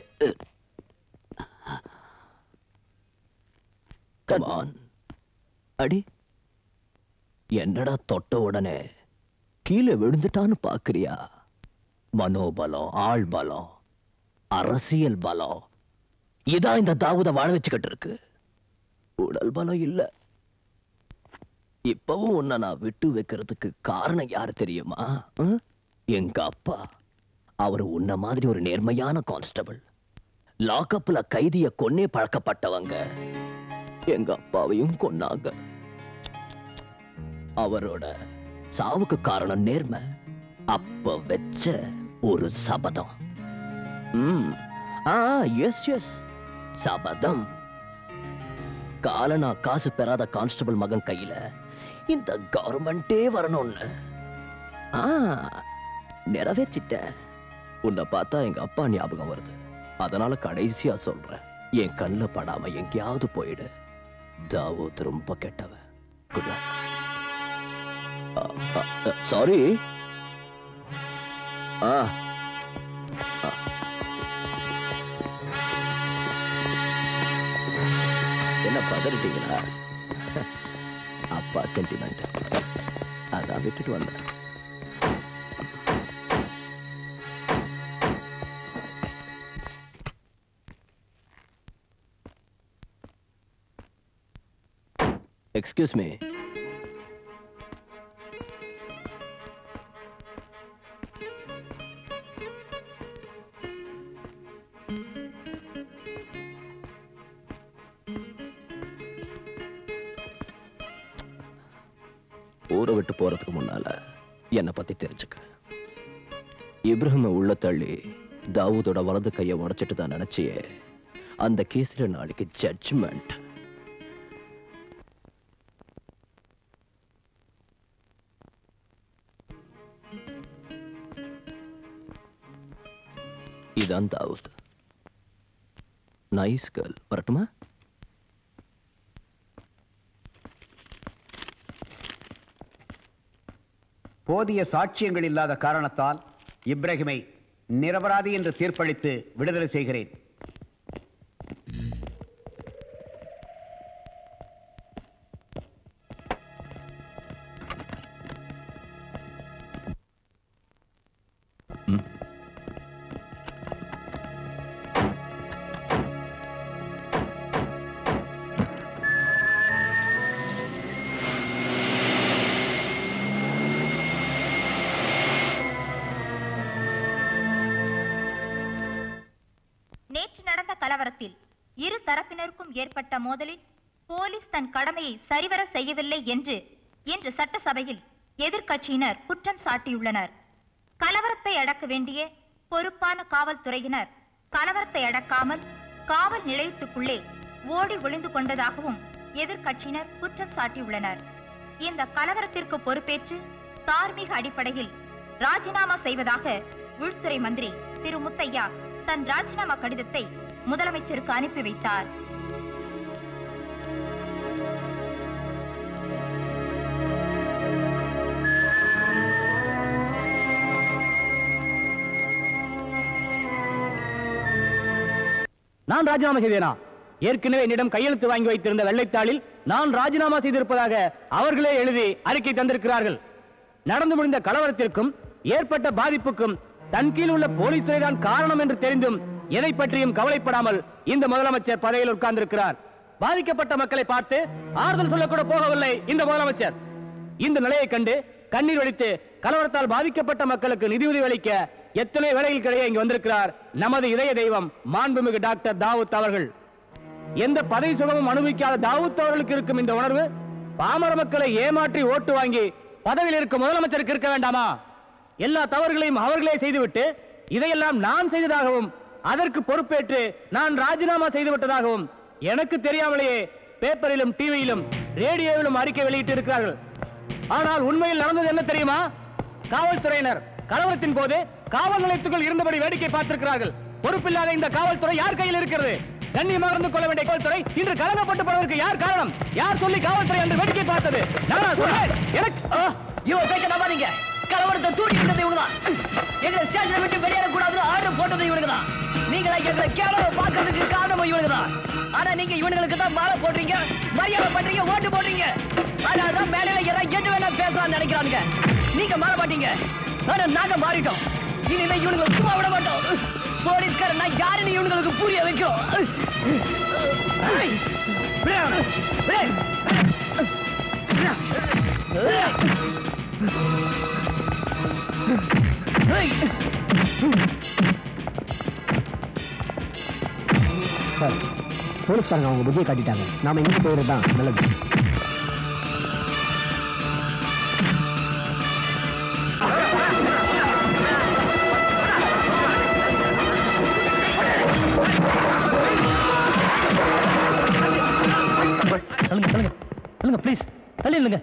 கமான் அடி என்னடா தொட்ட உடனே கீழே விழுந்துட்டான்னு பாக்குறியா மனோபலம் ஆள் பலம் அரசியல் பலம் இதான் இந்த தாவூத வாழ வச்சுக்கிட்டு இருக்கு உடல் பலம் இல்ல இப்பவும் உன்னை நான் விட்டு வைக்கிறதுக்கு காரணம் யாரு தெரியுமா ம்? எங்க அப்பா அவர் உன்ன மாதிரி ஒரு நேர்மையான கான்ஸ்டபிள் லாக்அப்ல கைதிய கொன்னே பழக்கப்பட்டவங்க எங்க அப்பாவையும் கொன்னாங்க அவரோட சாவுக்கு காரணம் நேர்மை அப்ப வெச்ச ஒரு சபதம் ம் ஆ எஸ் எஸ் சபதம் காலனா காசு பெறாத கான்ஸ்டபிள் மகன் கையில இந்த கவர்மெண்டே வரணும்னு ஆ நிறைவேற்றிட்டேன் உன்னை பார்த்தா எங்க அப்பா ஞாபகம் வருது அதனால கடைசியா சொல்றேன் என் கண்ணுல படாம எங்கேயாவது போயிடு தாவூத் ரொம்ப கெட்டவன் குட் சாரி ஆ ஆ. என்ன பதறிட்டீங்களா அப்பா சென்டிமெண்ட் அதான் விட்டுட்டு வந்தேன் எக்ஸ்கியூஸ் மீ ஊரை விட்டு போறதுக்கு முன்னால என்னை பத்தி தெரிஞ்சுக்க இப்ராஹிம உள்ள தள்ளி தாவூதோட வலது கையை உடைச்சிட்டு தான் நினைச்சியே அந்த கேஸ்ல நாளைக்கு ஜட்ஜ்மெண்ட் இதான் தாவூத் நைஸ் கேர்ள் வரட்டுமா போதிய சாட்சியங்கள் இல்லாத காரணத்தால் இப்ராஹிமை நிரபராதி என்று தீர்ப்பளித்து விடுதலை செய்கிறேன் நேற்று நடந்த கலவரத்தில் இரு தரப்பினருக்கும் ஏற்பட்ட மோதலில் போலீஸ் தன் கடமையை சரிவர செய்யவில்லை என்று இன்று சட்டசபையில் எதிர்க்கட்சியினர் குற்றம் சாட்டியுள்ளனர் கலவரத்தை அடக்க வேண்டிய பொறுப்பான காவல்துறையினர் கலவரத்தை அடக்காமல் காவல் நிலையத்துக்குள்ளே ஓடி ஒளிந்து கொண்டதாகவும் எதிர்க்கட்சியினர் குற்றம் சாட்டியுள்ளனர் இந்த கலவரத்திற்கு பொறுப்பேற்று தார்மீக அடிப்படையில் ராஜினாமா செய்வதாக உள்துறை மந்திரி திரு முத்தையா தன் ராஜினாமா கடிதத்தை முதலமைச்சருக்கு அனுப்பி வைத்தார் நான் ராஜினாமா செய்தேனா ஏற்கனவே என்னிடம் கையெழுத்து வாங்கி வைத்திருந்த வெள்ளைத்தாளில் நான் ராஜினாமா செய்திருப்பதாக அவர்களே எழுதி அறிக்கை தந்திருக்கிறார்கள் நடந்து முடிந்த கலவரத்திற்கும் ஏற்பட்ட பாதிப்புக்கும் தன் கீழ் உள்ள போலீஸ் துறைதான் காரணம் என்று தெரிந்தும் எதை பற்றியும் கவலைப்படாமல் இந்த முதலமைச்சர் பதவியில் உட்கார்ந்திருக்கிறார் பாதிக்கப்பட்ட மக்களை பார்த்து ஆறுதல் சொல்லக்கூட போகவில்லை இந்த முதலமைச்சர் இந்த நிலையை கண்டு கண்ணீர் வடித்து கலவரத்தால் பாதிக்கப்பட்ட மக்களுக்கு நிதியுதவி அளிக்க எத்தனை வேலைகள் கிடையே இங்கு வந்திருக்கிறார் நமது இதய தெய்வம் மாண்புமிகு டாக்டர் தாவூத் அவர்கள் எந்த பதவி சுகமும் அனுபவிக்காத தாவூத் அவர்களுக்கு இருக்கும் இந்த உணர்வு பாமர மக்களை ஏமாற்றி ஓட்டு வாங்கி பதவியில் இருக்கும் முதலமைச்சருக்கு இருக்க வேண்டாமா எல்லா தவறுகளையும் அவர்களே செய்துவிட்டு இதையெல்லாம் நான் செய்ததாகவும் அதற்கு பொறுப்பேற்று நான் ராஜினாமா செய்து விட்டதாகவும் எனக்கு தெரியாமலேயே பேப்பரிலும் டிவியிலும் ரேடியோவிலும் அறிக்கை வெளியிட்டு இருக்கிறார்கள் ஆனால் உண்மையில் நடந்தது என்ன தெரியுமா காவல்துறையினர் கலவரத்தின் போது காவல் நிலையத்துக்குள் இருந்தபடி வேடிக்கை பார்த்திருக்கிறார்கள் பொறுப்பில்லாத இந்த காவல்துறை யார் கையில் இருக்கிறது கண்ணியமாக இருந்து கொள்ள வேண்டிய காவல்துறை இன்று கலங்கப்பட்டு போவதற்கு யார் காரணம் யார் சொல்லி காவல்துறை என்று வேடிக்கை பார்த்தது நானா சொன்னேன் எனக்கு ஆ! இவன் பேச்ச நம்பாதீங்க கலவரத்தை தூண்டி விட்டது இவனுதான் எங்களை ஸ்டேஷனை விட்டு வெளியேற கூடாது ஆர்டர் போட்டது இவனுக்கு தான் நீங்களா எங்களை கேவல பார்க்கறதுக்கு காரணம் இவனுக்கு தான் ஆனா நீங்க இவனுங்களுக்கு தான் மாலை போடுறீங்க மரியாதை பண்றீங்க ஓட்டு போடுறீங்க அதனாலதான் மேலையில யாராவது எது வேணா பேசலாம்னு நினைக்கிறாங்க நீங்க மாற மாட்டீங்க ஆனா நாங்க மாறிட்டோம் இனிமே இவனுங்களை சும்மா விட மாட்டோம் போலீஸ்காரன் நான் யாருன்னு இவனுங்களுக்கு புரிய வைக்கும் ஏய், விடு அவனை, விடு. சார் போலீஸ்காரங்க அவங்க புத்தியை காட்டிட்டாங்க நாம எங்க போயிடுறது தான் நல்லது சொல்லுங்க சொல்லுங்க சொல்லுங்க ப்ளீஸ் தள்ளி இல்லைங்க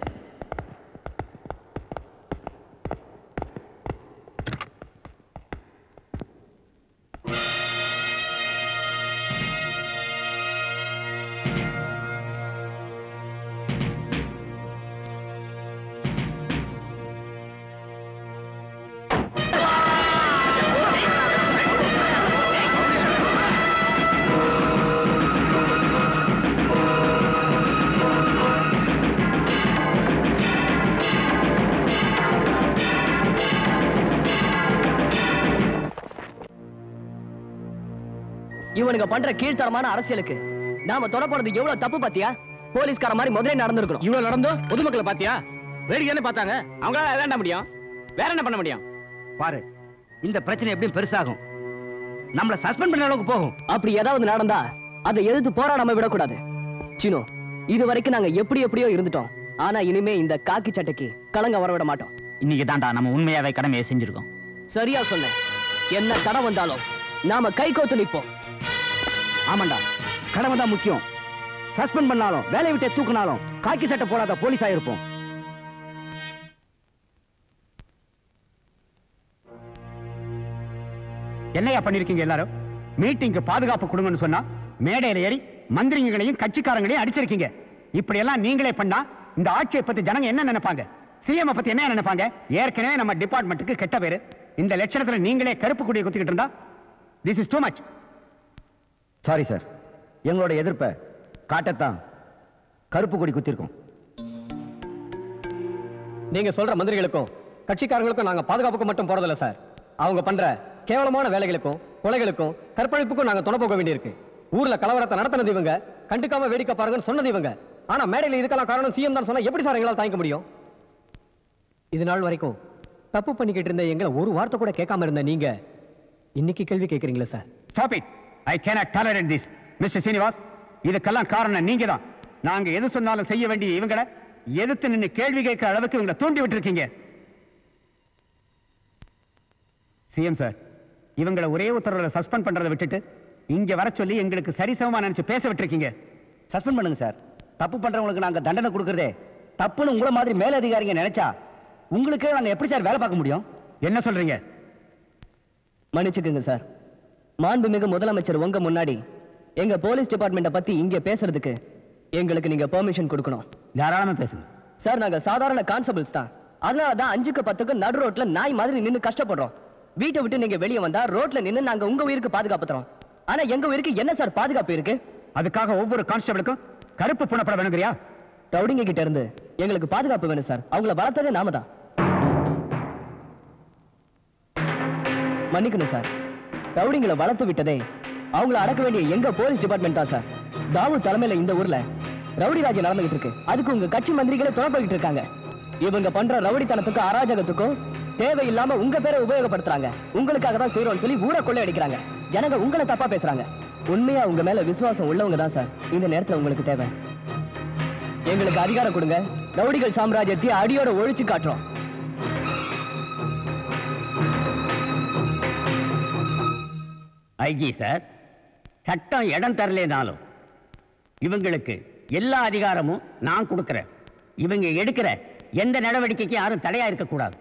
இவனுங்க பண்ற கீழ்த்தரமான அரசியலுக்கு நாம தொட போறது எவ்வளவு தப்பு பாத்தியா போலீஸ்கார மாதிரி முதலே நடந்திருக்கணும் இவ்வளவு நடந்தோம் பொதுமக்களை பாத்தியா வேடிக்கை என்ன பார்த்தாங்க அவங்களால வேண்டாம் முடியும் வேற என்ன பண்ண முடியும் பாரு இந்த பிரச்சனை எப்படியும் பெருசாகும் நம்மள சஸ்பெண்ட் பண்ண அளவுக்கு போகும் அப்படி ஏதாவது நடந்தா அதை எதிர்த்து போராடாம விடக்கூடாது சினோ இது வரைக்கும் நாங்க எப்படி எப்படியோ இருந்துட்டோம் ஆனா இனிமே இந்த காக்கி சட்டைக்கு கலங்க வரவிட மாட்டோம் இன்னைக்கு தான்டா நம்ம உண்மையாவே கடமையை செஞ்சிருக்கோம் சரியா சொன்ன என்ன தடை வந்தாலும் நாம கை கோத்து நிப்போம் ஆமாண்டா கடமை தான் முக்கியம் சஸ்பெண்ட் பண்ணாலும் வேலையை விட்டே தூக்குனாலும் காக்கி சட்டை போடாத போலீஸா இருப்போம் என்னையா பண்ணிருக்கீங்க எல்லாரும் மீட்டிங்க்கு பாதுகாப்பு கொடுங்கன்னு சொன்னா மேடையில ஏறி மந்திரிங்களையும் கட்சிக்காரங்களையும் அடிச்சிருக்கீங்க இப்படி எல்லாம் நீங்களே பண்ணா இந்த ஆட்சியை பத்தி ஜனங்க என்ன நினைப்பாங்க சிஎம் பத்தி என்ன நினைப்பாங்க ஏற்கனவே நம்ம டிபார்ட்மெண்ட்டுக்கு கெட்ட பேரு இந்த லட்சணத்துல நீங்களே கருப்பு கொடியை குத்திக்கிட்டு இருந்தா this is too much sorry sir எங்களோட எதிர்ப்பை காட்டத்தான் கருப்பு கொடி குத்திருக்கோம் நீங்க சொல்ற மந்திரிகளுக்கும் கட்சிக்காரங்களுக்கும் நாங்க பாதுகாப்புக்கு மட்டும் போறதில்ல சார் அவங்க பண்ற கேவலமான வேலைகளுக்கும் கொலைகளுக்கும் கற்பழிப்புக்கும் நாங்க துணை போக வேண்டியிருக்கு ஊர்ல கலவரத்தை நடத்தினது இவங்க கண்டுக்காம வேடிக்கை பாருங்கன்னு சொன்னது இவங்க ஆனா மேடையில இதுக்கெல்லாம் காரணம் சிஎம் தான் சொன்னா எப்படி சார் எங்களால் தாங்கிக்க முடியும் இது நாள் வரைக்கும் தப்பு பண்ணிக்கிட்டு இருந்த எங்களை ஒரு வார்த்தை கூட கேட்காம இருந்த நீங்க இன்னைக்கு கேள்வி கேட்கறீங்களா sir stop it I cannot tolerate this mister Srinivas இதுக்கெல்லாம் காரணம் நீங்க தான் நாங்க எது சொன்னாலும் செய்ய வேண்டிய இவங்களை எதிர்த்து நின்னு கேள்வி கேட்கிற அளவுக்கு இவங்களை தூண்டி விட்டுருக்கீங்க சிஎம் சார் இவங்களை ஒரே உத்தரவில் சஸ்பெண்ட் பண்றதை விட்டுட்டு இங்க வர சொல்லி எங்களுக்கு சரிசமமா நினைச்சு பேச விட்டுருக்கீங்க சஸ்பெண்ட் பண்ணுங்க சார் தப்பு பண்றவங்களுக்கு நாங்க தண்டனை கொடுக்கறதே தப்புன்னு உங்களை மாதிரி மேலதிகாரிங்க நினைச்சா உங்களுக்கே நாங்க எப்படி சார் வேலை பார்க்க முடியும் என்ன சொல்றீங்க மன்னிச்சுக்குங்க சார் மாண்புமிகு முதலமைச்சர் உங்க முன்னாடி எங்க போலீஸ் டிபார்ட்மெண்ட்டை பத்தி இங்க பேசுறதுக்கு எங்களுக்கு நீங்க பெர்மிஷன் கொடுக்கணும் தாராளமா பேசுங்க சார் நாங்க சாதாரண கான்ஸ்டபிள்ஸ் தான் அதனால தான் அஞ்சுக்கு பத்துக்கு நடு ரோட்ல நாய் மாதிரி நின்னு கஷ்டப்படுறோம் வீட்டை விட்டு நீங்க வெளியே வந்தா ரோட்ல நின்னு நாங்க உங்க உயிருக்கு பாதுகாப்பு தரோம் ஆனா எங்க உயிருக்கு என்ன சார் பாதுகாப்பு இருக்கு அதுக்காக ஒவ்வொரு கான்ஸ்டபிளுக்கும் கருப்பு புணப்பட வேணுங்கிறியா ரவுடிங்க கிட்ட இருந்து எங்களுக்கு பாதுகாப்பு வேணும் சார் அவங்கள வளர்த்ததே நாம தான் மன்னிக்கணும் சார் ரவுடிங்களை வளர்த்து விட்டதே அவங்கள அடக்க வேண்டிய எங்க போலீஸ் டிபார்ட்மெண்ட் தான் சார் தாவூத் தலைமையில இந்த ஊர்ல ரவுடி ராஜ்யம் நடந்துகிட்டு இருக்கு அதுக்கு உங்க கட்சி மந்திரிகளே தொடர்புகிட்டு இருக்காங்க இவங்க பண்ற ரவுடித்தனத்துக்கும் அராஜகத்துக்கும் தேவையில்லாம உங்க பேரை உபயோகப்படுத்துறாங்க உங்களுக்காக தான் செய்யறோம்னு சொல்லி ஊரை கொள்ளை அடிக்கிறாங்க ஜனங்க உங்களை தப்பா பேசுறாங்க உண்மையா உங்க மேல விசுவாசம் உள்ளவங்க தான் சார் இந்த நேரத்துல உங்களுக்கு தேவை எங்களுக்கு அதிகாரம் கொடுங்க ரவுடிகள் சாம்ராஜ்யத்தை அடியோட ஒழிச்சு காட்டுறோம் ஐஜி சார் சட்டம் இடம் தரலேனாலும் இவங்களுக்கு எல்லா அதிகாரமும் நான் கொடுக்கிறேன் இவங்க எடுக்கிற எந்த நடவடிக்கைக்கும் யாரும் தடையா இருக்கக்கூடாது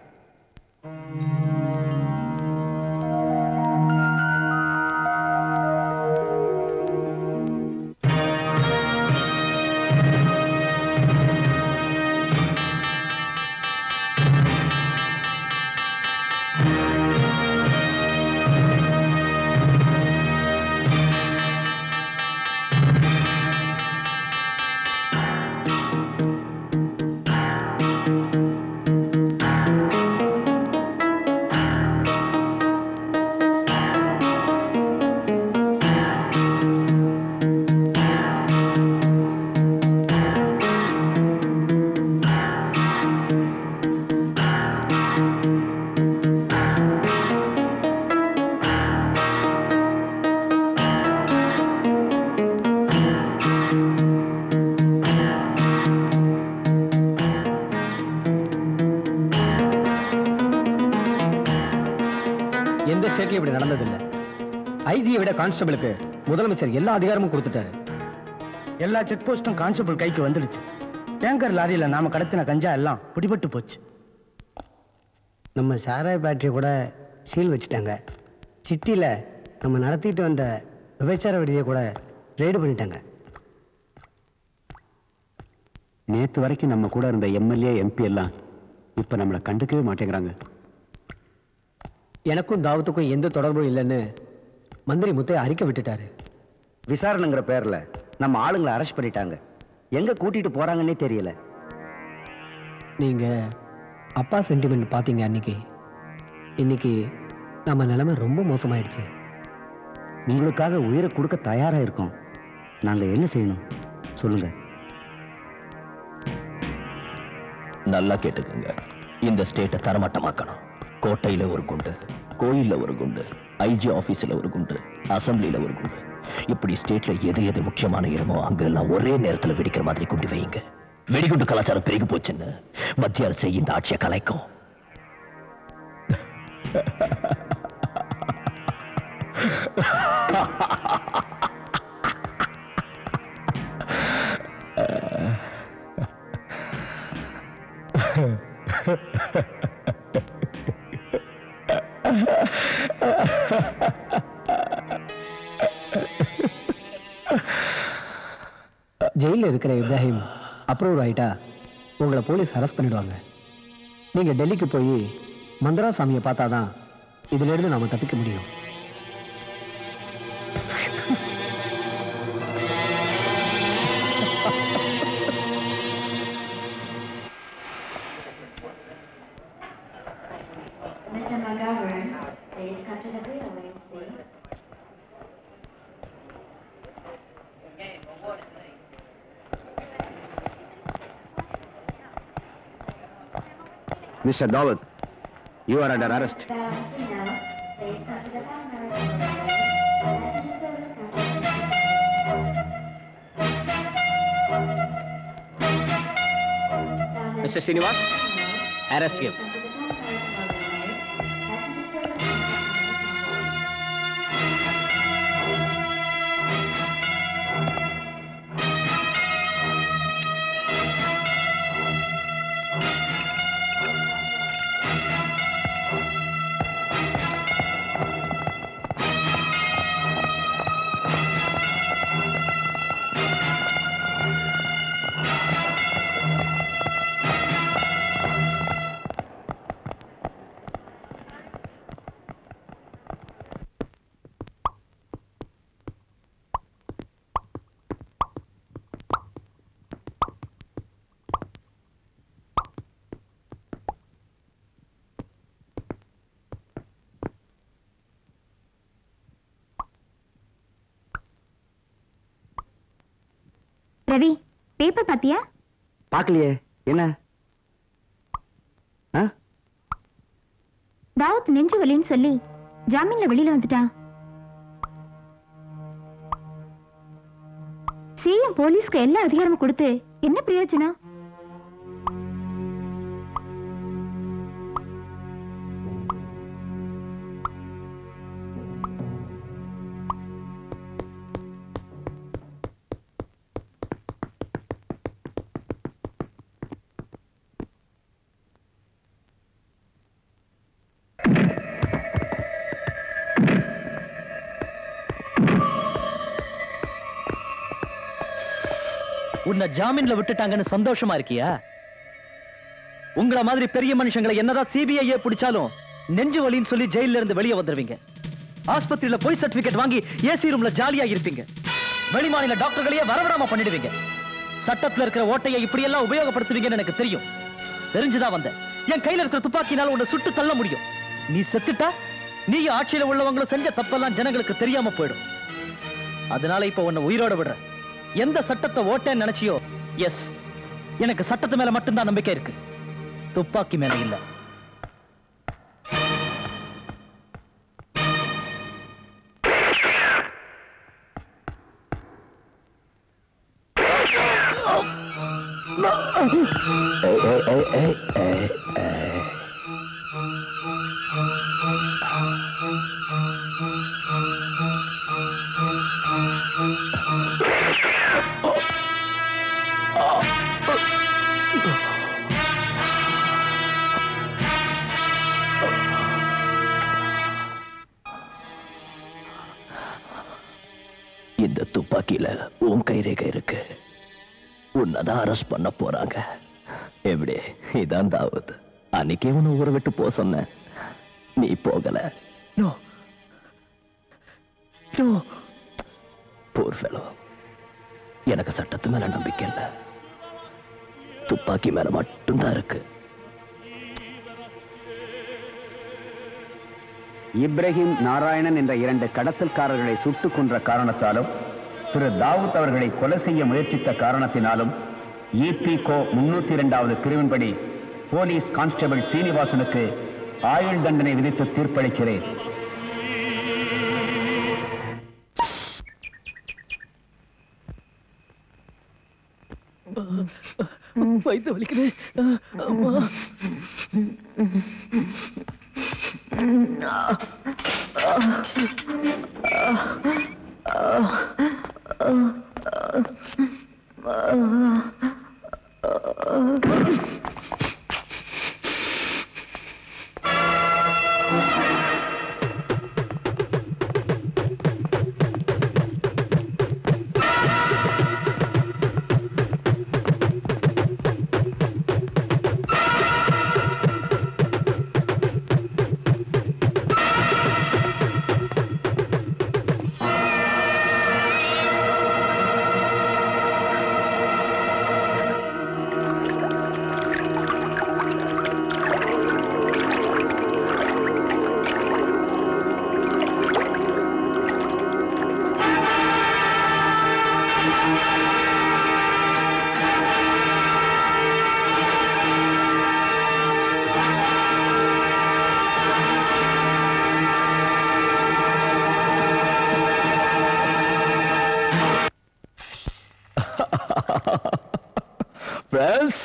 எந்த ஸ்டேட்லயும் இப்படி நடந்ததில்லை ஐஜியை விட கான்ஸ்டபிளுக்கு முதலமைச்சர் எல்லா அதிகாரமும் கொடுத்துட்டாரு எல்லா செக் போஸ்டும் கான்ஸ்டபிள் கைக்கு வந்துடுச்சு டேங்கர் லாரியில நாம கடத்தின கஞ்சா எல்லாம் பிடிபட்டு போச்சு நம்ம சாராய பேட்டரி கூட சீல் வச்சுட்டாங்க சிட்டியில் நம்ம நடத்திட்டு வந்த விபச்சார விடுதியை கூட ரெய்டு பண்ணிட்டாங்க நேத்து வரைக்கும் நம்ம கூட இருந்த எம்எல்ஏ எம்பி எல்லாம் இப்ப நம்மளை கண்டுக்கவே மாட்டேங்கிறாங்க எனக்கும் தாவத்துக்கும் எந்த தொடர்பும் இல்லைன்னு மந்திரி முத்தை அறிக்கை விட்டுட்டாரு விசாரணைங்கிற பேர்ல நம்ம ஆளுங்களை அரெஸ்ட் பண்ணிட்டாங்க எங்க கூட்டிட்டு போறாங்கன்னே தெரியல நீங்க அப்பா சென்டிமெண்ட் பார்த்தீங்க அன்னைக்கு இன்னைக்கு நம்ம நிலைமை ரொம்ப மோசமாயிடுச்சு உங்களுக்காக உயிரை கொடுக்க தயாரா இருக்கோம் நாங்க என்ன செய்யணும் சொல்லுங்க நல்லா கேட்டுக்கோங்க இந்த ஸ்டேட்டை தரமட்டமாக்கணும் கோட்டையில ஒரு குண்டு கோயில்ல ஒரு குண்டு ஐஜி ஆபீஸ்ல ஒரு குண்டு அசம்பிளில ஒரு குண்டு இப்படி ஸ்டேட்ல எது எது முக்கியமான இடமோ அங்கெல்லாம் ஒரே நேரத்துல வெடிக்கிற மாதிரி குண்டு வைங்க வெடிகுண்டு கலாச்சாரம் பெருகி போச்சுன்னு மத்திய அரசு இந்த ஆட்சியை கலைக்கும் ஜெயிலில் இருக்கிற இப்ராஹிம் அப்ரூவ் ஆயிட்டா உங்களை போலீஸ் அரெஸ்ட் பண்ணிடுவாங்க நீங்க டெல்லிக்கு போய் மந்திரா சாமியை பார்த்தாதான் இதுல இருந்து நாம தப்பிக்க முடியும் Mr. McGovern, please come to the railway, please. Mister Dawood you are under arrest mister Srinivas arrest him Ravi paper பாத்தியா பார்க்கலையே என்ன ஆ தாவத் நெஞ்சு வலின்னு சொல்லி ஜாமீன்ல வெளியில வந்துட்டான் சிஎம் போலீஸ்க்கு எல்லா அதிகாரமும் கொடுத்து என்ன பிரயோஜனம் உன்னை ஜாமீன்ல விட்டுட்டாங்கன்னு சந்தோஷமா இருக்கியா உங்கள மாதிரி பெரிய மனுஷங்களை என்னதான் சிபிஐயே பிடிச்சாலும் நெஞ்சு வலின்னு சொல்லி ஜெயில இருந்து வெளியே வந்துருவீங்க ஆஸ்பத்திரியில போய் சர்டிபிகேட் வாங்கி ஏசி ரூம்ல ஜாலியா இருப்பீங்க வெளிமாநில டாக்டர்களையே வரவிடாம பண்ணிடுவீங்க சட்டத்துல இருக்கிற ஓட்டையை இப்படி எல்லாம் உபயோகப்படுத்துவீங்கன்னு எனக்கு தெரியும் தெரிஞ்சுதான் வந்தேன் என் கையில இருக்கிற துப்பாக்கினால உன்னை சுட்டு தள்ள முடியும் நீ செத்துட்டா நீ ஆட்சியில உள்ளவங்களும் செஞ்ச தப்பெல்லாம் ஜனங்களுக்கு தெரியாம போயிடும் அதனால இப்ப உன்னை உயிரோட விடுறேன் எந்த சட்டத்தை ஓட்டேன்னு நினைச்சியோ எஸ் எனக்கு சட்டத்து மேல மட்டும்தான் நம்பிக்கை இருக்கு துப்பாக்கி மேல இல்ல ஏய், ஏய், ஏய், ஏய், ஏய், ஏய். இந்த துப்பாக்கியில உன் கைரேகை இருக்கு உன்னதான் அரெஸ்ட் பண்ண போறாங்க எப்படி இதான் தாவத் அன்னைக்கே உன்னை ஊரை விட்டு போக சொன்னேன் நீ போகல நோ நோ போர் ஃபெலோ எனக்கு சட்டத்து மேல நம்பிக்கை இல்ல துப்பாக்கி மேல மட்டும்தான் இருக்கு இப்ராஹிம் நாராயணன் என்ற இரண்டு கடத்தல்காரர்களை சுட்டுக் கொன்ற காரணத்தாலும் திரு தாவூத் அவர்களை கொலை செய்ய முயற்சித்த காரணத்தினாலும் இபிகோ முன்னூத்தி இரண்டாவது பிரிவின்படி போலீஸ் கான்ஸ்டபிள் சீனிவாசனுக்கு ஆயுள் தண்டனை விதித்து தீர்ப்பளிக்கிறேன் வயிற்று வலிக்குது அம்மா. ஃப்ரெண்ட்ஸ்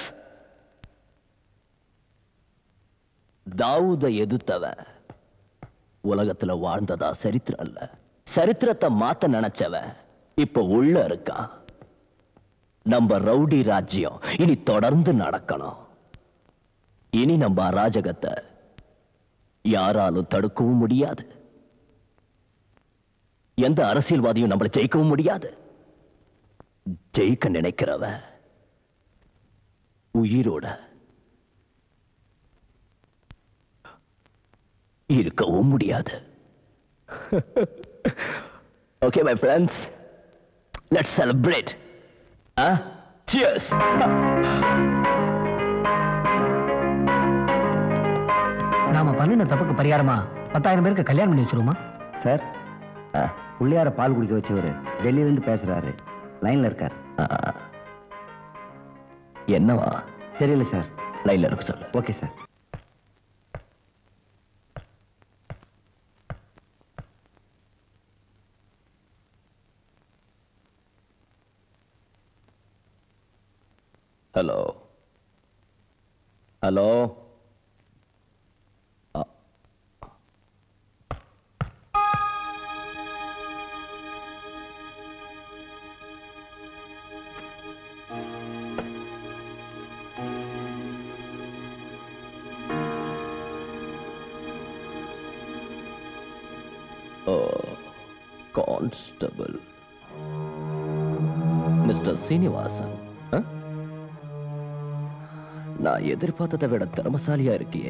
தாவூத எதிர்த்தவன் உலகத்துல வாழ்ந்ததா சரித்திரம் இல்ல சரித்திரத்தை மாத்த நினைச்சவன் இப்ப உள்ள இருக்கான் நம்ம ரவுடி ராஜ்யம் இனி தொடர்ந்து நடக்கணும் இனி நம்ம அராஜகத்தை யாராலும் தடுக்கவும் முடியாது எந்த அரசியல்வாதியும் நம்மளை ஜெயிக்கவும் முடியாது ஜெயிக்க நினைக்கிறவன் உயிரோட இருக்கவும் முடியாது okay my friends let's celebrate ah cheers நாம பண்ணின தப்புக்கு பரிகாரமா பத்தாயிரம் பேருக்கு கல்யாணம் பண்ணி வச்சிருவோமா சார் பிள்ளையார பால் குடிக்க வச்சவர் டெல்லியிலேருந்து பேசுறாரு லைன்ல இருக்கார் என்னவா தெரியல சார் லைன்ல இருக்கு சொல்லு okay sir hello hello oh constable mister Srinivasan ஆ? நான் எதிர்பார்த்ததை விட திறமசாலியா இருக்கியே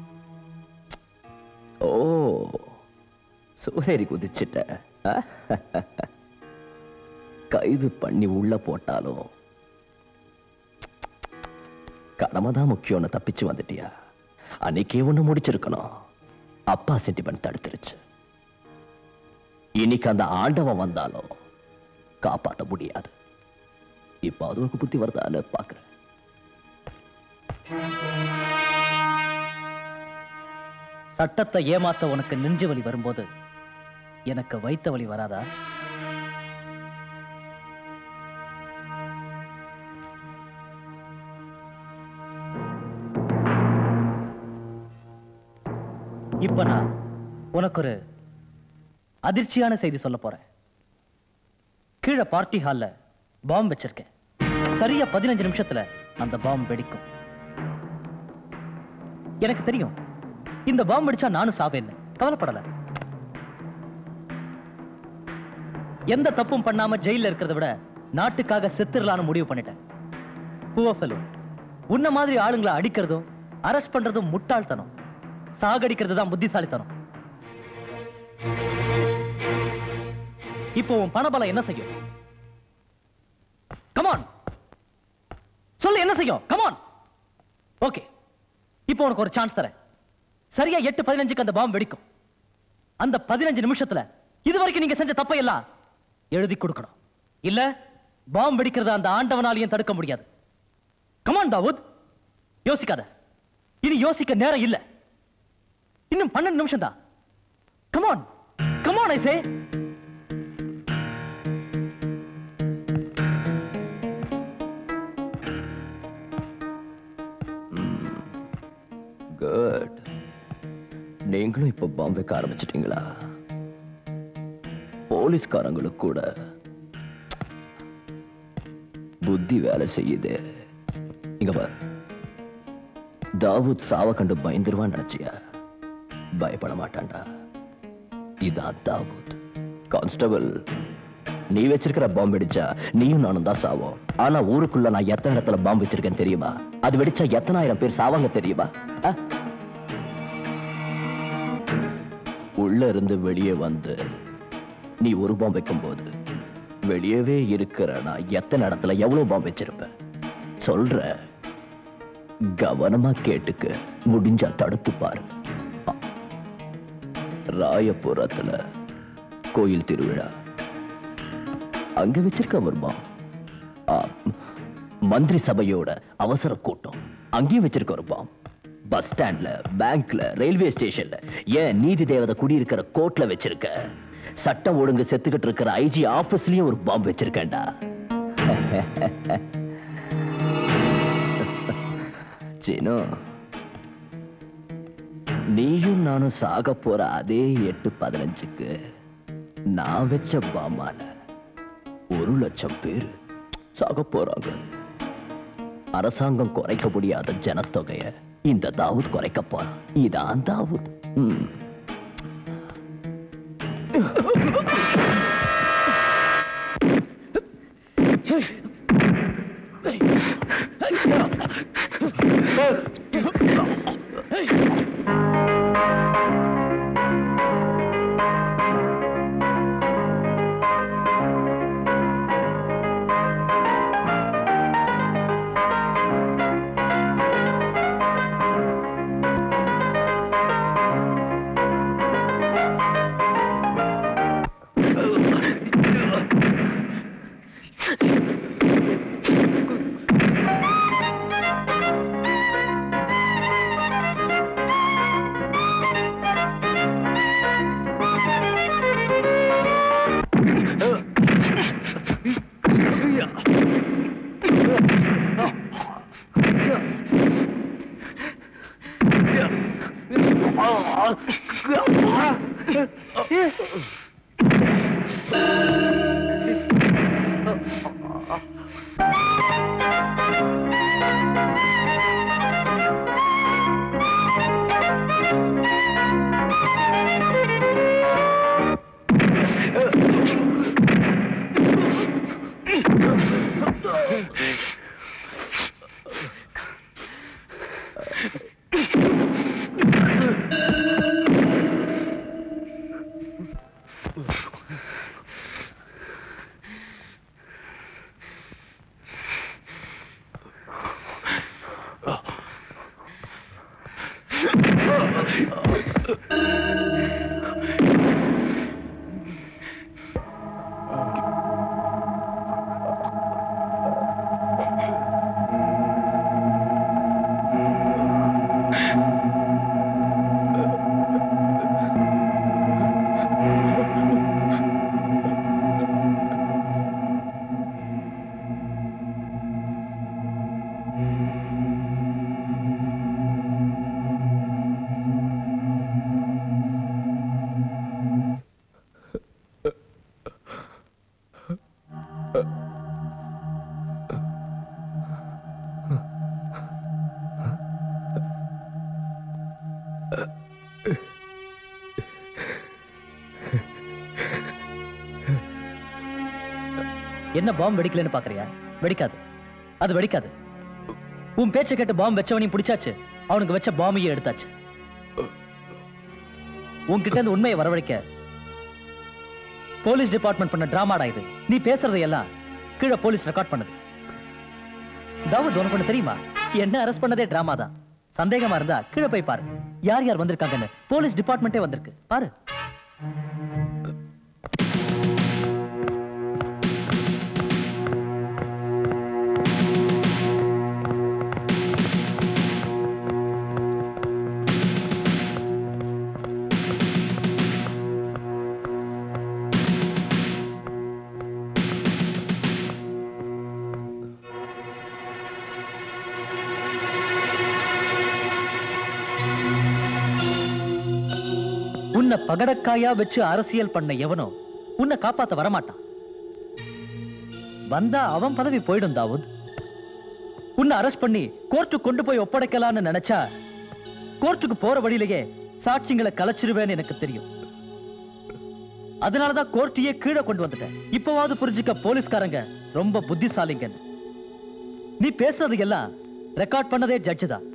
ஓ சூரேரி குதிச்சிட்ட ஆ? கைது பண்ணி உள்ள போட்டாலும் கடமை தான் முக்கியம்னு தப்பிச்சு வந்துட்டியா அன்னைக்கே ஒண்ணு முடிச்சிருக்கணும் அப்பா சென்டிமெண்ட் தடுத்துருச்சு இன்னைக்கு அந்த ஆண்டவன் வந்தாலும் காப்பாற்ற முடியாது இப்ப அதுவுக்கு புத்தி வருதான்னு பாக்குறேன் சட்டத்தை ஏமாத்த உனக்கு நெஞ்சு வலி வரும்போது எனக்கு வைத்த வலி வராதா இப்ப நான் உனக்கு ஒரு அதிர்ச்சியான செய்தி சொல்ல போறேன் கீழே பார்ட்டி ஹால்ல பாம்பு வச்சிருக்கேன் சரியா பதினஞ்சு நிமிஷத்துல அந்த பாம்பு வெடிக்கும் எனக்கு தெரியும் இந்த பாம்பு வெடிச்சா நானும் சாவேன்னு கவலைப்படல எந்த தப்பும் பண்ணாம ஜெயில இருக்கிறத விட நாட்டுக்காக செத்துடலான்னு முடிவு பண்ணிட்டேன் Poor fellow. உன்ன மாதிரி ஆளுங்களை அடிக்கிறதும் அரெஸ்ட் பண்றதும் முட்டாள்தனம் சாகடிக்கிறது தான் புத்திசாலித்தனம் இப்போ உன் பணபலம் என்ன செய்யும் கமான் சொல்லு என்ன செய்யும் கமான் ஓகே இப்போ உனக்கு ஒரு சான்ஸ் தரேன் சரியா எட்டு பதினஞ்சுக்கு அந்த பாம்பு வெடிக்கும் அந்த பதினஞ்சு நிமிஷத்துல இது வரைக்கும் நீங்க செஞ்ச தப்பை எல்லாம் எழுதி கொடுக்கணும் இல்ல பாம்பு வெடிக்கிறத அந்த ஆண்டவனாலையும் தடுக்க முடியாது கமான் தாவூத் யோசிக்காத இனி யோசிக்க நேரம் இல்ல இன்னும் பன்னெண்டு நிமிஷம் தான் come on come on I say good நீங்களும் இப்ப பாம்பு வைக்க ஆரம்பிச்சிட்டீங்களா போலீஸ்காரங்களுக்கு கூட புத்தி வேலை செய்யுது இங்க பார் தாவூத் சாவ கண்டு பயந்துருவான்னு நினைச்சியா பயப்பட மாட்டான்டா இதான் தாவூத் கான்ஸ்டபிள் நீ வச்சிருக்கிற பாம்பு வெடிச்சா நீயும் நானும் தான் சாவோம் ஆனா ஊருக்குள்ள நான் எத்தனை இடத்துல பாம்பு வச்சிருக்கேன் தெரியுமா அது வெடிச்சா எத்தனாயிரம் பேர் சாவாங்க தெரியுமா ஆ? உள்ள இருந்து வெளியே வந்து நீ ஒரு பாம்பு வைக்கும்போது வெளியவே இருக்கிற நான் எத்தனை இடத்துல எவ்வளவு பாம்பு வச்சிருப்பேன் சொல்ற கவனமா கேட்டுக்க முடிஞ்சா தடுத்து பாரு ஆ. ராயபுரத்துல கோயில் திருவிழா அங்க வச்சிருக்க வருமா ஆ, மந்திரி சபையோட அவசர கூட்டம் அங்கேயும் வச்சிருக்க ஒரு பாம் பஸ் ஸ்டாண்ட்ல பேங்க்ல ரயில்வே ஸ்டேஷன்ல ஏன் நீதி தேவதை குடியிருக்கிற கோர்ட்ல வச்சிருக்க சட்டம் ஒழுங்கு செத்துக்கிட்டு இருக்கிற ஐஜி ஆபீஸ்லயும் ஒரு பாம்பு வச்சிருக்கேன்டா சீனு நீயும் நானும் சாக போற அதே எட்டு பதினஞ்சுக்கு நான் வச்ச பாமால ஒரு லட்சம் பேர் சாக போறாங்க அரசாங்கம் குறைக்க முடியாத ஜனத்தொகைய இந்த தாவூத் குறைக்க போறான் இதான் தாவூத் ம். என்ன பாம்பு வெடிக்கலன்னு பாக்குறியா வெடிக்காது அது வெடிக்காது உன் பேச்சை கேட்டு பாம்பு வச்சவனையும் பிடிச்சாச்சு அவனுக்கு வச்ச பாம்பையும் எடுத்தாச்சு உன்கிட்ட இருந்து உண்மையை வரவழைக்க போலீஸ் டிபார்ட்மெண்ட் பண்ண டிராமாடா இது நீ பேசுறதை எல்லாம் கீழே போலீஸ் ரெக்கார்ட் பண்ணுது தாவூத் உனக்கு ஒண்ணு தெரியுமா என்ன அரெஸ்ட் பண்ணதே டிராமா தான் சந்தேகமா இருந்தா கீழே போய் பாரு யார் யார் வந்திருக்காங்கன்னு போலீஸ் டிபார்ட்மெண்ட்டே வந்திருக்கு பாரு உன்னை பகடக்காயா வச்சு அரசியல் பண்ண எவனோ உன்னை காப்பாத்த வரமாட்டான் வந்தா அவன் பதவி போயிடும் தாவூத் உன்னை அரெஸ்ட் பண்ணி கோர்ட்டுக்கு கொண்டு போய் ஒப்படைக்கலாம்னு நினைச்சா கோர்ட்டுக்கு போற வழியிலேயே சாட்சிங்களை கலைச்சிருவேன்னு எனக்கு தெரியும் அதனாலதான் கோர்ட்டையே கீழே கொண்டு வந்துட்டேன் இப்பவாவது புரிஞ்சுக்க போலீஸ்காரங்க ரொம்ப புத்திசாலிங்கன்னு நீ பேசுறது எல்லாம் ரெக்கார்ட் பண்ணதே ஜட்ஜு தான்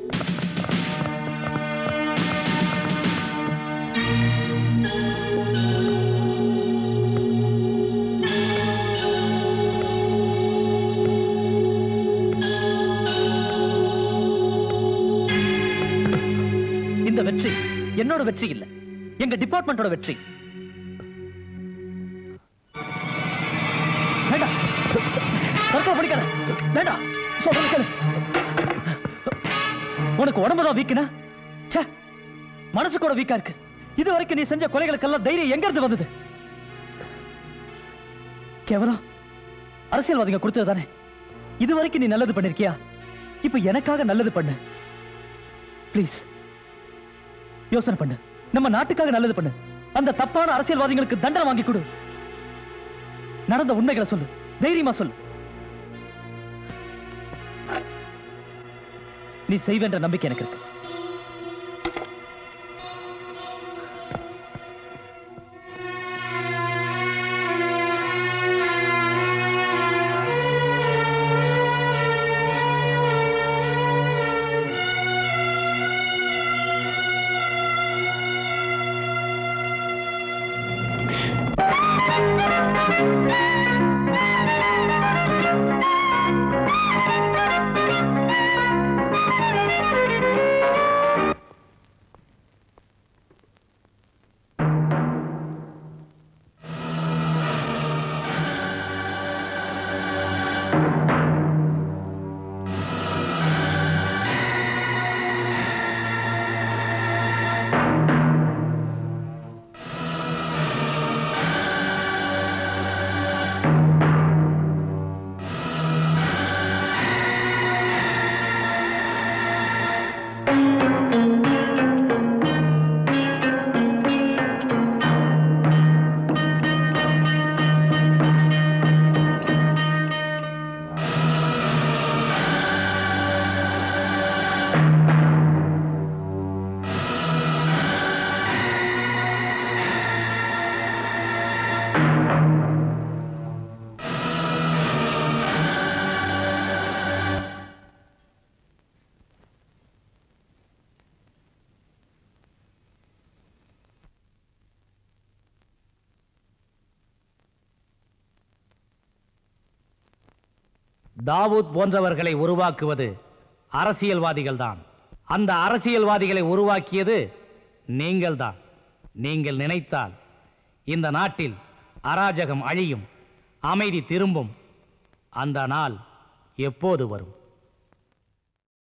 இந்த வெற்றி என்னோட வெற்றி இல்ல எங்க டிபார்ட்மெண்டோட வெற்றி வேண்டாம் தற்கொலை பண்ணிக்காத வேண்டாம் சொல்றது கேளு உனக்கு உடம்புதான் வீக்குனா ச்சே மனசு கூட வீக்கா இருக்கு இது வரைக்கும் நீ செஞ்ச கொலைகளுக்கெல்லாம் தைரியம் எங்க இருந்து வந்தது கேவலம் அரசியல்வாதிங்க கொடுத்தது தானே இது வரைக்கும் நீ நல்லது பண்ணிருக்கியா இப்ப எனக்காக நல்லது பண்ணு ப்ளீஸ் யோசனை பண்ணு நம்ம நாட்டுக்காக நல்லது பண்ணு அந்த தப்பான அரசியல்வாதிகளுக்கு தண்டனை வாங்கி கொடு நடந்த உண்மைகளை சொல்லு தைரியமா சொல்லு நீ செய்வேன்ற நம்பிக்கை எனக்கு இருக்கு Thank you. தாவூத் போன்றவர்களை உருவாக்குவது அரசியல்வாதிகள்தான் அந்த அரசியல்வாதிகளை உருவாக்கியது நீங்கள்தான் நீங்கள் நினைத்தால் இந்த நாட்டில் அராஜகம் அழியும் அமைதி திரும்பும் அந்த நாள் எப்போது வரும்